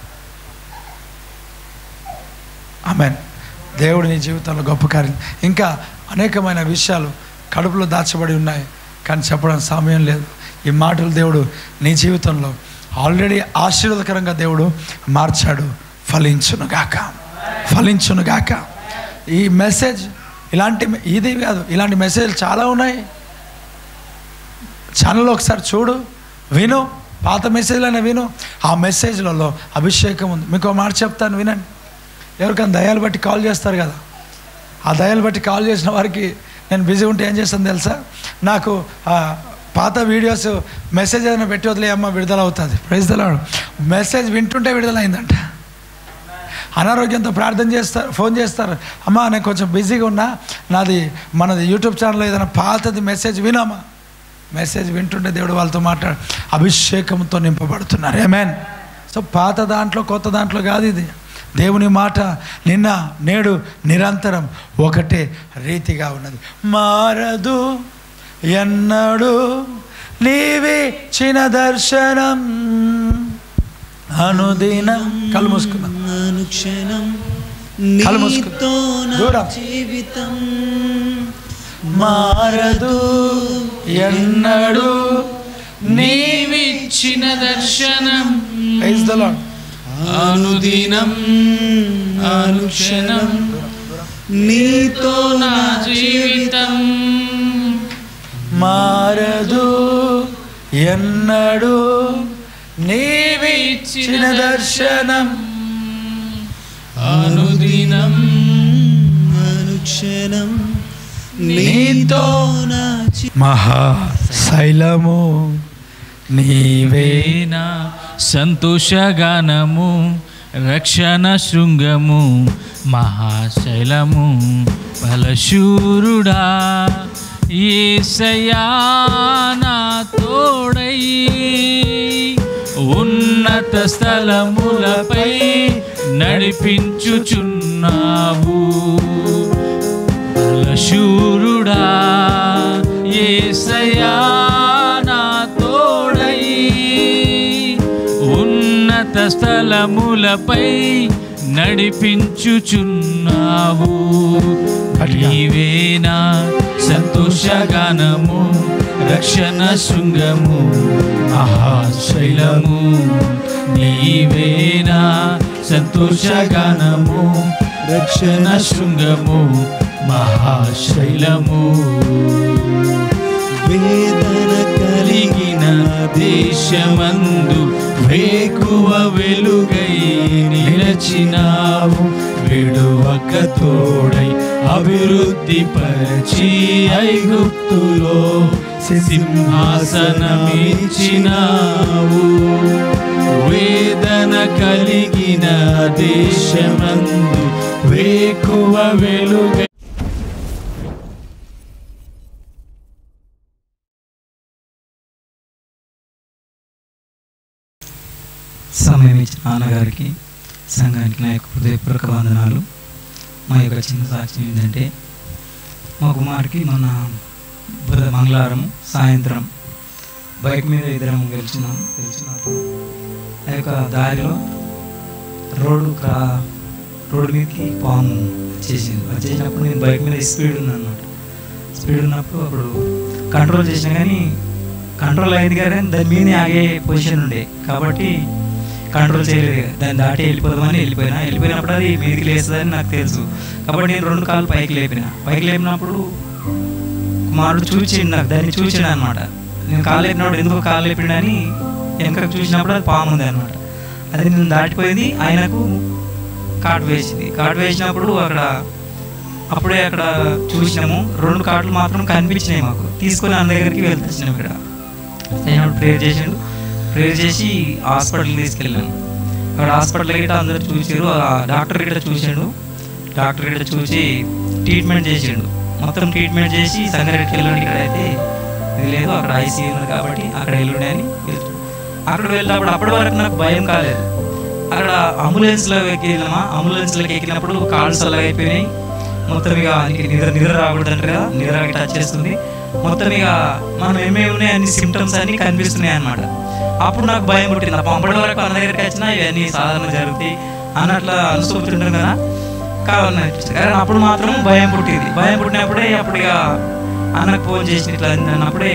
ఆమెన్ దేవుడు నీ జీవితంలో గొప్ప కార్యం ఇంకా అనేకమైన విషయాలు కడుపులో దాచబడి ఉన్నాయి కానీ చెప్పడానికి సమయం లేదు ఈ మాటలు దేవుడు నీ జీవితంలో ఆల్రెడీ ఆశీర్వాదకరంగా దేవుడు మార్చాడు ఫలించునుగాక ఫలించునుగాక ఈ మెసేజ్ ఇలాంటి ఇది కాదు ఇలాంటి మెసేజ్ చాలా ఉన్నాయి ఛానల్లో ఒకసారి చూడు విను పాత మెసేజ్లైనా విను ఆ మెసేజ్లలో అభిషేకం ఉంది మీకు ఒక మాట చెప్తాను వినండి ఎవరికైనా దయాలు బట్టి కాల్ చేస్తారు కదా ఆ దయాలు బట్టి కాల్ చేసిన వారికి నేను బిజీ ఉంటే ఏం చేస్తాను తెలుసా నాకు ఆ, పాత వీడియోస్ మెసేజ్ ఏదైనా పెట్టి వదిలే అమ్మ విడుదల అవుతుంది ప్రైజ్ దలాడు మెసేజ్ వింటుంటే విడుదల అయిందంట అనారోగ్యంతో ప్రార్థన చేస్తారు ఫోన్ చేస్తారు అమ్మా నేను కొంచెం బిజీగా ఉన్నా నాది మనది యూట్యూబ్ ఛానల్లో ఏదైనా పాతది మెసేజ్ వినమ్మా మెసేజ్ వింటుంటే దేవుడు వాళ్ళతో మాట్లాడు అభిషేకంతో నింపబడుతున్నారు ఏమేన్ సో పాత దాంట్లో కొత్త దాంట్లో కాదు ఇది దేవుని మాట నిన్న నేడు నిరంతరం ఒకటే రీతిగా ఉన్నది మారదు ఎన్నడు నీవి చిన్న దర్శనం అనుదినం కళ్ళు మూసుకున్నాం
అనుక్షణం
కళ్ళు మూసుకో.
నీతో నా
దూరం.
జీవితం
మారదు ఎన్నడు
నీవిచ్చిన దర్శనం
ప్రైజ్ ద లార్డ్
అనుదినం అనుక్షణం
నీతో
నా జీవితం
మారదు ఎన్నడు నీవిచ్చిన దర్శనం
అనుదినం
అనుక్షణం
నీతో
నా జీ-
మహాశైలము నీవే
వేన సంతోషగానము రక్షణ శృంగము మహాశైలము బలశూరుడా ఏసయ్యా నా తోడై ఉన్నత స్థలములపై నడిపించుచున్నావు బలశూరుడా ఏసయ్యా నా తోడై ఉన్నత స్థలములపై నడిపించుచున్నావు
గట్టిగా.
నీవేనా సంతోషగానము రక్షణ శృంగము మహాశైలము నీవేనా సంతోషగానము రక్షణ శృంగము మహాశైలము
వేదన
కలిగిన దేశమందు వేకువ వెలుగై నిలచినావు విడువక తోడై అభివృద్ధి పరిచి ఐగుప్తులో సింహాసనమిచ్చినావు వేదన కలిగిన దేశమందు వేకువ వెలుగై
సమయం ఇచ్చిన నాన్నగారికి సంఘానికి నా యొక్క హృదయపూర్వక వందనాలు మా యొక్క చిన్న సాక్ష్యం ఏంటంటే మా కుమారుకి మొన్న బుధ మంగళవారం సాయంత్రం బైక్ మీద ఇద్దరం గెలిచినాం గెలిచినప్పుడు ఆ యొక్క దారిలో రోడ్డు క్రా రోడ్డు మీదకి పాము వచ్చేసింది వచ్చేసినప్పుడు నేను బైక్ మీద స్పీడ్ ఉన్నాను అనమాట స్పీడ్ ఉన్నప్పుడు అప్పుడు కంట్రోల్ చేసిన కానీ కంట్రోల్ అయింది కానీ దాని మీదనే ఆగే పొజిషన్ ఉండే కాబట్టి కంట్రోల్ చేయలేదు ఇక. దాన్ని దాటి వెళ్ళిపోదామని వెళ్ళిపోయినా వెళ్ళిపోయినప్పుడు అది మీదికి లేస్తుందని నాకు తెలుసు కాబట్టి నేను రెండు కాళ్ళు పైకి లేపిన పైకి లేపినప్పుడు కుమారుడు చూచిండు నాకు దాన్ని చూసిండు అనమాట నేను కాలు లేపినప్పుడు ఎందుకో కాలు లేపిండని వెనకకు చూసినప్పుడు అది పాము ఉంది అనమాట అది నేను దాటిపోయింది ఆయనకు కాటు వేసింది కాటు వేసినప్పుడు అక్కడ అప్పుడే అక్కడ చూసినాము రెండు కార్డులు మాత్రం కనిపించినాయి మాకు తీసుకొని ఆయన దగ్గరికి వెళ్తున్నాం ఇక్కడ అయినప్పుడు ప్రేయర్ చేసిండు ప్రేయర్ చేసి హాస్పిటల్కి తీసుకెళ్ళాను అక్కడ హాస్పిటల్ గిట్ట అందరూ చూసారు ఆ డాక్టర్ గిట్ట చూసిండు డాక్టర్ గిట్ట చూసి ట్రీట్మెంట్ చేసిండు మొత్తం ట్రీట్మెంట్ చేసి సంగారెడ్డికి వెళ్ళండి ఇక్కడ అయితే ఇది లేదు అక్కడ ఐసీయూ ఉంది కాబట్టి అక్కడ వెళ్ళుండే అని వెళ్తున్నాం. అక్కడ వెళ్ళినప్పుడు అప్పటి వరకు నాకు భయం కాలేదు అక్కడ అంబులెన్స్లో ఎక్కినామా అంబులెన్స్లోకి ఎక్కినప్పుడు కాళ్ళు చల్లగా అయిపోయినాయి మొత్తం ఇక నీకు నిద్ర నిద్ర రాకూడదు అంటారు కదా నిద్ర టచ్ చేస్తుంది మొత్తం ఇక మనం ఏమేమి ఉన్నాయి అన్ని సిమ్టమ్స్ అన్ని కనిపిస్తున్నాయి అనమాట అప్పుడు నాకు భయం పుట్టింది అప్పుడు అప్పటి వరకు అన్న దగ్గరికి వచ్చినా ఇవన్నీ సాధారణ జరుగుతాయి అన్నట్లా అనుసూపుతుంటాం కదా కావాలని అనిపించింది కానీ అప్పుడు మాత్రం భయం పుట్టింది భయం పుట్టినప్పుడే అప్పుడు ఇక అన్నకు ఫోన్ చేసి ఇట్లా అన్నప్పుడే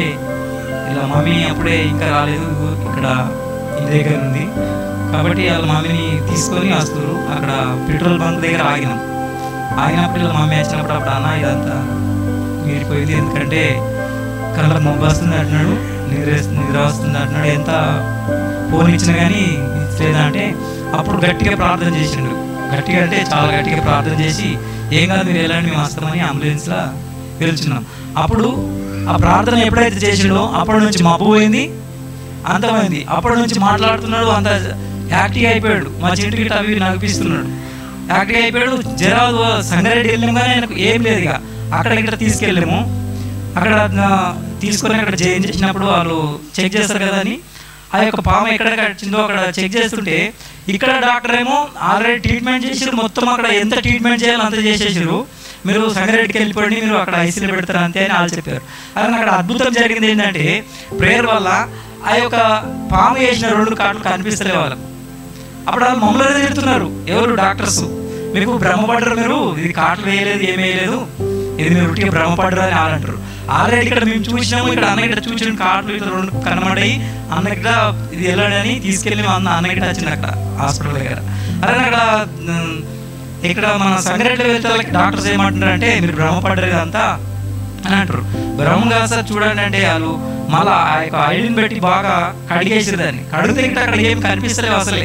ఇలా మమ్మీ అప్పుడే ఇంకా రాలేదు ఇగో ఇక్కడ ఇంటి దగ్గర ఉంది కాబట్టి వాళ్ళ మమ్మీని తీసుకొని వస్తారు అక్కడ పెట్రోల్ బంక్ దగ్గర ఆగినాం ఆగినప్పుడు ఇలా మమ్మీ వచ్చినప్పుడు అప్పుడు అన్న ఇదంతా మీరిపోయింది ఎందుకంటే కళ్ళకు మొబ్బు వస్తుంది అంటున్నాడు నిద్ర నిద్ర వస్తుంది అంటున్నాడు ఎంత ఫోన్ ఇచ్చినా కానీ లేదంటే అప్పుడు గట్టిగా ప్రార్థన చేసిండు గట్టిగా అంటే చాలా గట్టిగా ప్రార్థన చేసి ఏం కాదు మీరు వెళ్ళండి మేము వస్తామని అంబులెన్స్లో పిలుచున్నాం అప్పుడు ఆ ప్రార్థన ఎప్పుడైతే చేసిండో అప్పటి నుంచి మబ్బు పోయింది అంతమైంది అప్పటి నుంచి మాట్లాడుతున్నాడు అంత యాక్టివ్ అయిపోయాడు మా చెట్టు గిట్ట అవి నడిపిస్తున్నాడు యాక్టివ్ అయిపోయాడు జరాదు సంగారెడ్డి వెళ్ళాం కానీ ఆయనకు ఏం లేదు ఇక అక్కడ ఇక్కడ తీసుకెళ్ళాము అక్కడ ఆ, తీసుకొని అక్కడ చేంజ్ చేసినప్పుడు వాళ్ళు చెక్ చేస్తారు కదా అని ఆ యొక్క పాము ఎక్కడ కట్టిందో అక్కడ చెక్ చేస్తుంటే ఇక్కడ డాక్టర్ ఏమో ఆల్రెడీ ట్రీట్మెంట్ చేసిరు మొత్తం అక్కడ ఎంత ట్రీట్మెంట్ చేయాలో అంత చేసేసారు మీరు సంగారెడ్డికి వెళ్ళిపోండి మీరు అక్కడ ఐసీలో పెడతారు అంతే అని వాళ్ళు చెప్పారు కానీ అక్కడ అద్భుతం జరిగింది ఏంటంటే ప్రేయర్ వల్ల ఆ యొక్క పాము వేసిన రెండు కాట్లు కనిపిస్తలే వాళ్ళకు అప్పుడు వాళ్ళు మమ్మల్ని తిడుతున్నారు ఎవరు డాక్టర్స్ మీకు భ్రమపడ్డరు మీరు ఇది కాట్లు వేయలేదు ఏం వేయలేదు ఇది మీరు ఉట్టిగా భ్రమపడ్డరు అని వాళ్ళు అంటారు ఆల్రెడీ ఇక్కడ మేము చూసినాము ఇక్కడ అన్న ఇక్కడ చూసిన కాట్లు ఇట్లా రెండు కనబడాయి అన్న ఇక్కడ ఇది వెళ్ళాడు అని తీసుకెళ్ళి మా అన్న అన్న ఇక్కడ వచ్చింది అక్కడ హాస్పిటల్ దగ్గర అరే అక్కడ ఉమ్, ఇక్కడ మన సంగారెడ్డి వెళ్తే వాళ్ళకి డాక్టర్స్ ఏమంటున్నారు అంటే మీరు భ్రమపడ్డారు ఇదంతా అని అంటారు భ్రమ కాదు సార్ చూడండి అంటే వాళ్ళు మళ్ళా ఆ యొక్క ఐడిని పెట్టి బాగా కడిగేసారు దాన్ని కడిగితే ఇక్కడ అక్కడ ఏం కనిపిస్తలేవు అసలే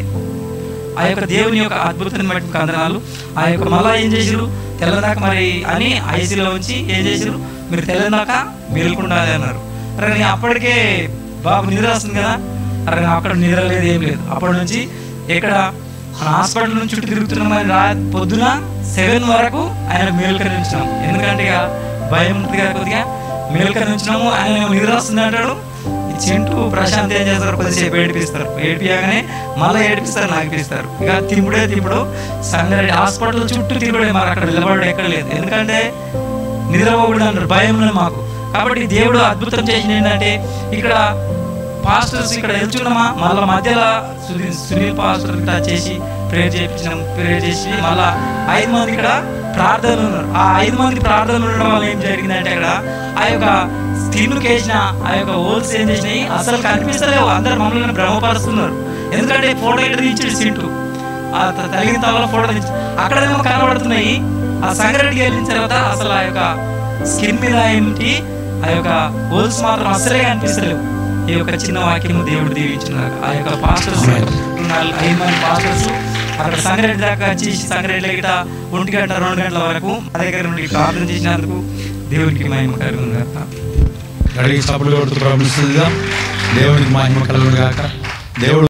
ఆ యొక్క దేవుని యొక్క అద్భుతాన్ని బట్టి కందనాలు ఆ యొక్క మళ్ళా ఏం చేసిరు తెల్లదాకా మరి అని ఐసీలో ఉంచి ఏం చేసిరు మీరు తెల్లదాకా మేలుకుండాలి అన్నారు అరే నేను అప్పటికే బాబు నిద్ర వస్తుంది కదా అరే నాకు అక్కడ నిద్ర లేదు ఏం లేదు అప్పటి నుంచి ఇక్కడ మన హాస్పిటల్ నుంచి చుట్టూ తిరుగుతున్నాం కానీ రా పొద్దున సెవెన్ వరకు ఆయన మేలుకరించినాం ఎందుకంటే ఇక భయం ఉంటుంది కదా కొద్దిగా మేలుకరించినాము ఆయన ఏమో నిద్ర వస్తుంది అంటాడు ఈ చింటూ ప్రశాంత్ ఏం చేస్తారు కొద్దిసేపు ఏడిపిస్తారు ఏడిపియగానే మళ్ళీ ఏడిపిస్తారు నాగిపిస్తారు ఇక తింపుడే తింపుడు సంగారెడ్డి హాస్పిటల్ చుట్టూ తిరుగుడే మరి అక్కడ నిలబడి ఎక్కడ లేదు ఎందుకంటే నిద్రపోకూడదు అంటారు భయం ఉన్నది మాకు కాబట్టి దేవుడు అద్భుతం చేసింది ఏంటంటే ఇక్కడ పాస్టర్స్ ఇక్కడ వెళ్తున్నామా మళ్ళీ మధ్యలో సునీల్ సునీల్ పాస్టర్ ఇట్లా చేసి ప్రేయర్ చేయించినాం ప్రేయర్ చేసి మళ్ళా ఐదు మంది ఇక్కడ ప్రార్థనలు ఉన్నారు ఆ ఐదు మంది ప్రార్థనలు ఉండడం వల్ల ఏం జరిగిందంటే అక్కడ ఆ యొక్క స్కిన్కి వేసిన ఆ యొక్క హోల్స్ ఏం చేసినాయి అసలు కనిపిస్తలేవు అందరు మమ్మల్ని భ్రమపరుస్తున్నారు ఎందుకంటే ఫోటో ఇక్కడ తీర్చాడు సింటూ ఆ త- తగిన తలలో ఫోటో తీర్చి అక్కడేమో కనబడుతున్నాయి ఆ సంగారెడ్డికి వెళ్ళిన తర్వాత అసలు ఆ యొక్క స్కిన్ మీద ఏంటి ఆ యొక్క హోల్స్ మాత్రం అసలే కనిపిస్తలేవు ఈ యొక్క చిన్న వాక్యము దేవుడు దీవించిన ఆ యొక్క పాస్టర్స్ నాలుగు ఐదు మంది పాస్టర్స్ అక్కడ సంగారెడ్డి దాకా వచ్చి సంగారెడ్డి గిట ఒంటి గంట రెండు గంటల వరకు మా దగ్గర నుండి ప్రార్థన చేసినందుకు దేవునికి మహిమ కలుగును గాక
గడికి సభలు కొడుతూ ప్రారంభిస్తుందిగా దేవునికి మహిమ కలుగును గాక దేవుడు